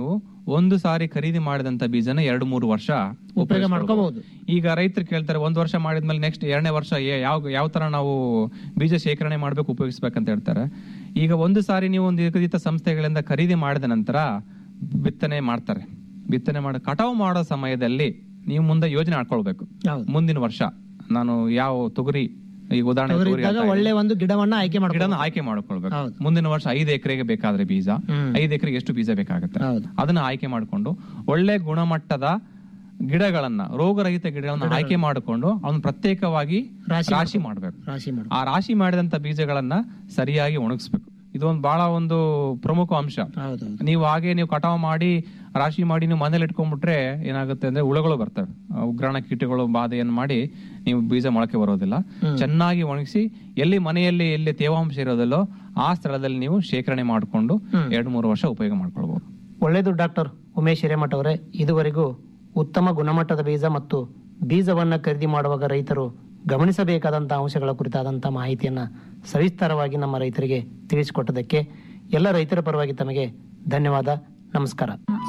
ಒಂದು ಸಾರಿ ಖರೀದಿ ಮಾಡಿದಂತ ಬೀಜನ ಎರಡು ಮೂರು ವರ್ಷ ಉಪಯೋಗ ಮಾಡ್ಕೋಬಹುದು ಈಗ ರೈತರು ಕೇಳ್ತಾರೆ ಒಂದ್ ವರ್ಷ ಮಾಡಿದ್ಮೇಲೆ ನೆಕ್ಸ್ಟ್ ಎರಡನೇ ವರ್ಷ ಏ- ಯಾವ ಯಾವ ತರ ನಾವು ಬೀಜ ಶೇಖರಣೆ ಮಾಡ್ಬೇಕು ಉಪಯೋಗಿಸ್ಬೇಕಂತ ಹೇಳ್ತಾರೆ ಈಗ ಒಂದು ಸಾರಿ ನೀವು ಒಂದು ನಿಗದಿತ ಸಂಸ್ಥೆಗಳಿಂದ ಖರೀದಿ ಮಾಡಿದ ನಂತರ ಬಿತ್ತನೆ ಮಾಡ್ತಾರೆ ಬಿತ್ತನೆ ಮಾಡಿ ಕಟಾವು ಮಾಡೋ ಸಮಯದಲ್ಲಿ ನೀವು ಮುಂದೆ ಯೋಜನೆ ಹಾಕೊಳ್ಬೇಕು ಮುಂದಿನ ವರ್ಷ ನಾನು ಯಾವ ತೊಗರಿ ಈಗ ಉದಾಹರಣೆ ತೊಗರಿ ತೊಗರಿ ಇದ್ದಾಗ ಹಾಕ್ತಾ ಒಳ್ಳೆ ಒಂದು ಗಿಡವನ್ನ ಆಯ್ಕೆ ಗಿಡನ ಮಾಡ್ಕೊಂಡು ಆಯ್ಕೆ ಮಾಡ್ಕೊಳ್ಬೇಕು ಮುಂದಿನ ವರ್ಷ ಐದು ಎಕರೆಗೆ ಬೇಕಾದ್ರೆ ಬೀಜ ಐದು ಎಕರೆಗೆ ಎಷ್ಟು ಬೀಜ ಬೇಕಾಗುತ್ತೆ ಅದನ್ನ ಆಯ್ಕೆ ಮಾಡಿಕೊಂಡು ಒಳ್ಳೆ ಗುಣಮಟ್ಟದ ಗಿಡಗಳನ್ನ ರೋಗರಹಿತ ಗಿಡಗಳನ್ನ ಆಯ್ಕೆ ಮಾಡಿಕೊಂಡು ಅವನ್ನ ಪ್ರತ್ಯೇಕವಾಗಿ ರಾಶಿ ಮಾಡಬೇಕು ರಾಶಿ ಮಾಡಿ ಆ ರಾಶಿ ಮಾಡಿದಂತ ಬೀಜಗಳನ್ನ ಸರಿಯಾಗಿ ಒಣಗಿಸ್ಬೇಕು ಇದೊಂದು ಬಹಳ ಒಂದು ಪ್ರಮುಖ ಅಂಶ ನೀವು ಹಾಗೆ ನೀವು ಕಟಾವು ಮಾಡಿ ರಾಶಿ ಮಾಡಿ ನೀವು ಮನೇಲಿ ಇಟ್ಕೊಂಡ್ಬಿಟ್ರೆ ಏನಾಗುತ್ತೆ ಅಂದ್ರೆ ಹುಳಗಳು ಬರ್ತವೆ ಆ ಉಗ್ರಾಣ ಕೀಟಗಳು ಬಾಧೆಯನ್ನು ಮಾಡಿ ನೀವು ಬೀಜ ಮೊಳಕೆ ಬರೋದಿಲ್ಲ ಚೆನ್ನಾಗಿ ಒಣಗಿಸಿ ಎಲ್ಲಿ ಮನೆಯಲ್ಲಿ ಎಲ್ಲಿ ತೇವಾಂಶ ಇರೋದಿಲ್ಲೋ ಆ ಸ್ಥಳದಲ್ಲಿ ನೀವು ಶೇಖರಣೆ ಮಾಡಿಕೊಂಡು ಎರಡು ಮೂರು ವರ್ಷ ಉಪಯೋಗ ಮಾಡ್ಕೊಳ್ಬಹುದು ಒಳ್ಳೆಯದು ಡಾಕ್ಟರ್ ಉಮೇಶ್ ಹಿರೇಮಠ ಅವರೇ ಇದುವರೆಗೂ ಉತ್ತಮ ಗುಣಮಟ್ಟದ ಬೀಜ ಮತ್ತು ಬೀಜವನ್ನ ಖರೀದಿ ಮಾಡುವಾಗ ರೈತರು ಗಮನಿಸಬೇಕಾದಂತಹ ಅಂಶಗಳ ಕುರಿತಾದಂತಹ ಮಾಹಿತಿಯನ್ನ ಸವಿಸ್ತಾರವಾಗಿ ನಮ್ಮ ರೈತರಿಗೆ ತಿಳಿಸಿಕೊಟ್ಟದಕ್ಕೆ ಎಲ್ಲ ರೈತರ ಪರವಾಗಿ ತಮಗೆ ಧನ್ಯವಾದ ನಮಸ್ಕಾರ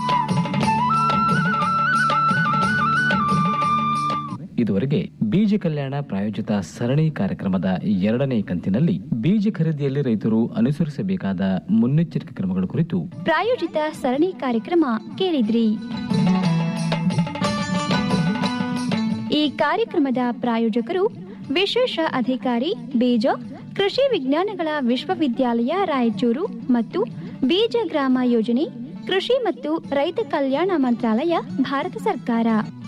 ಇದುವರೆಗೆ ಬೀಜ ಕಲ್ಯಾಣ ಪ್ರಾಯೋಜಿತ ಸರಣಿ ಕಾರ್ಯಕ್ರಮದ ಎರಡನೇ ಕಂತಿನಲ್ಲಿ ಬೀಜ ಖರೀದಿಯಲ್ಲಿ ರೈತರು ಅನುಸರಿಸಬೇಕಾದ ಮುನ್ನೆಚ್ಚರಿಕೆ ಕ್ರಮಗಳ ಕುರಿತು ಪ್ರಾಯೋಜಿತ ಸರಣಿ ಕಾರ್ಯಕ್ರಮ ಕೇಳಿದ್ರಿ ಈ ಕಾರ್ಯಕ್ರಮದ ಪ್ರಾಯೋಜಕರು ವಿಶೇಷ ಅಧಿಕಾರಿ ಬೀಜ ಕೃಷಿ ವಿಜ್ಞಾನಗಳ ವಿಶ್ವವಿದ್ಯಾಲಯ ರಾಯಚೂರು ಮತ್ತು ಬೀಜ ಗ್ರಾಮ ಯೋಜನೆ ಕೃಷಿ ಮತ್ತು ರೈತ ಕಲ್ಯಾಣ ಮಂತ್ರಾಲಯ ಭಾರತ ಸರ್ಕಾರ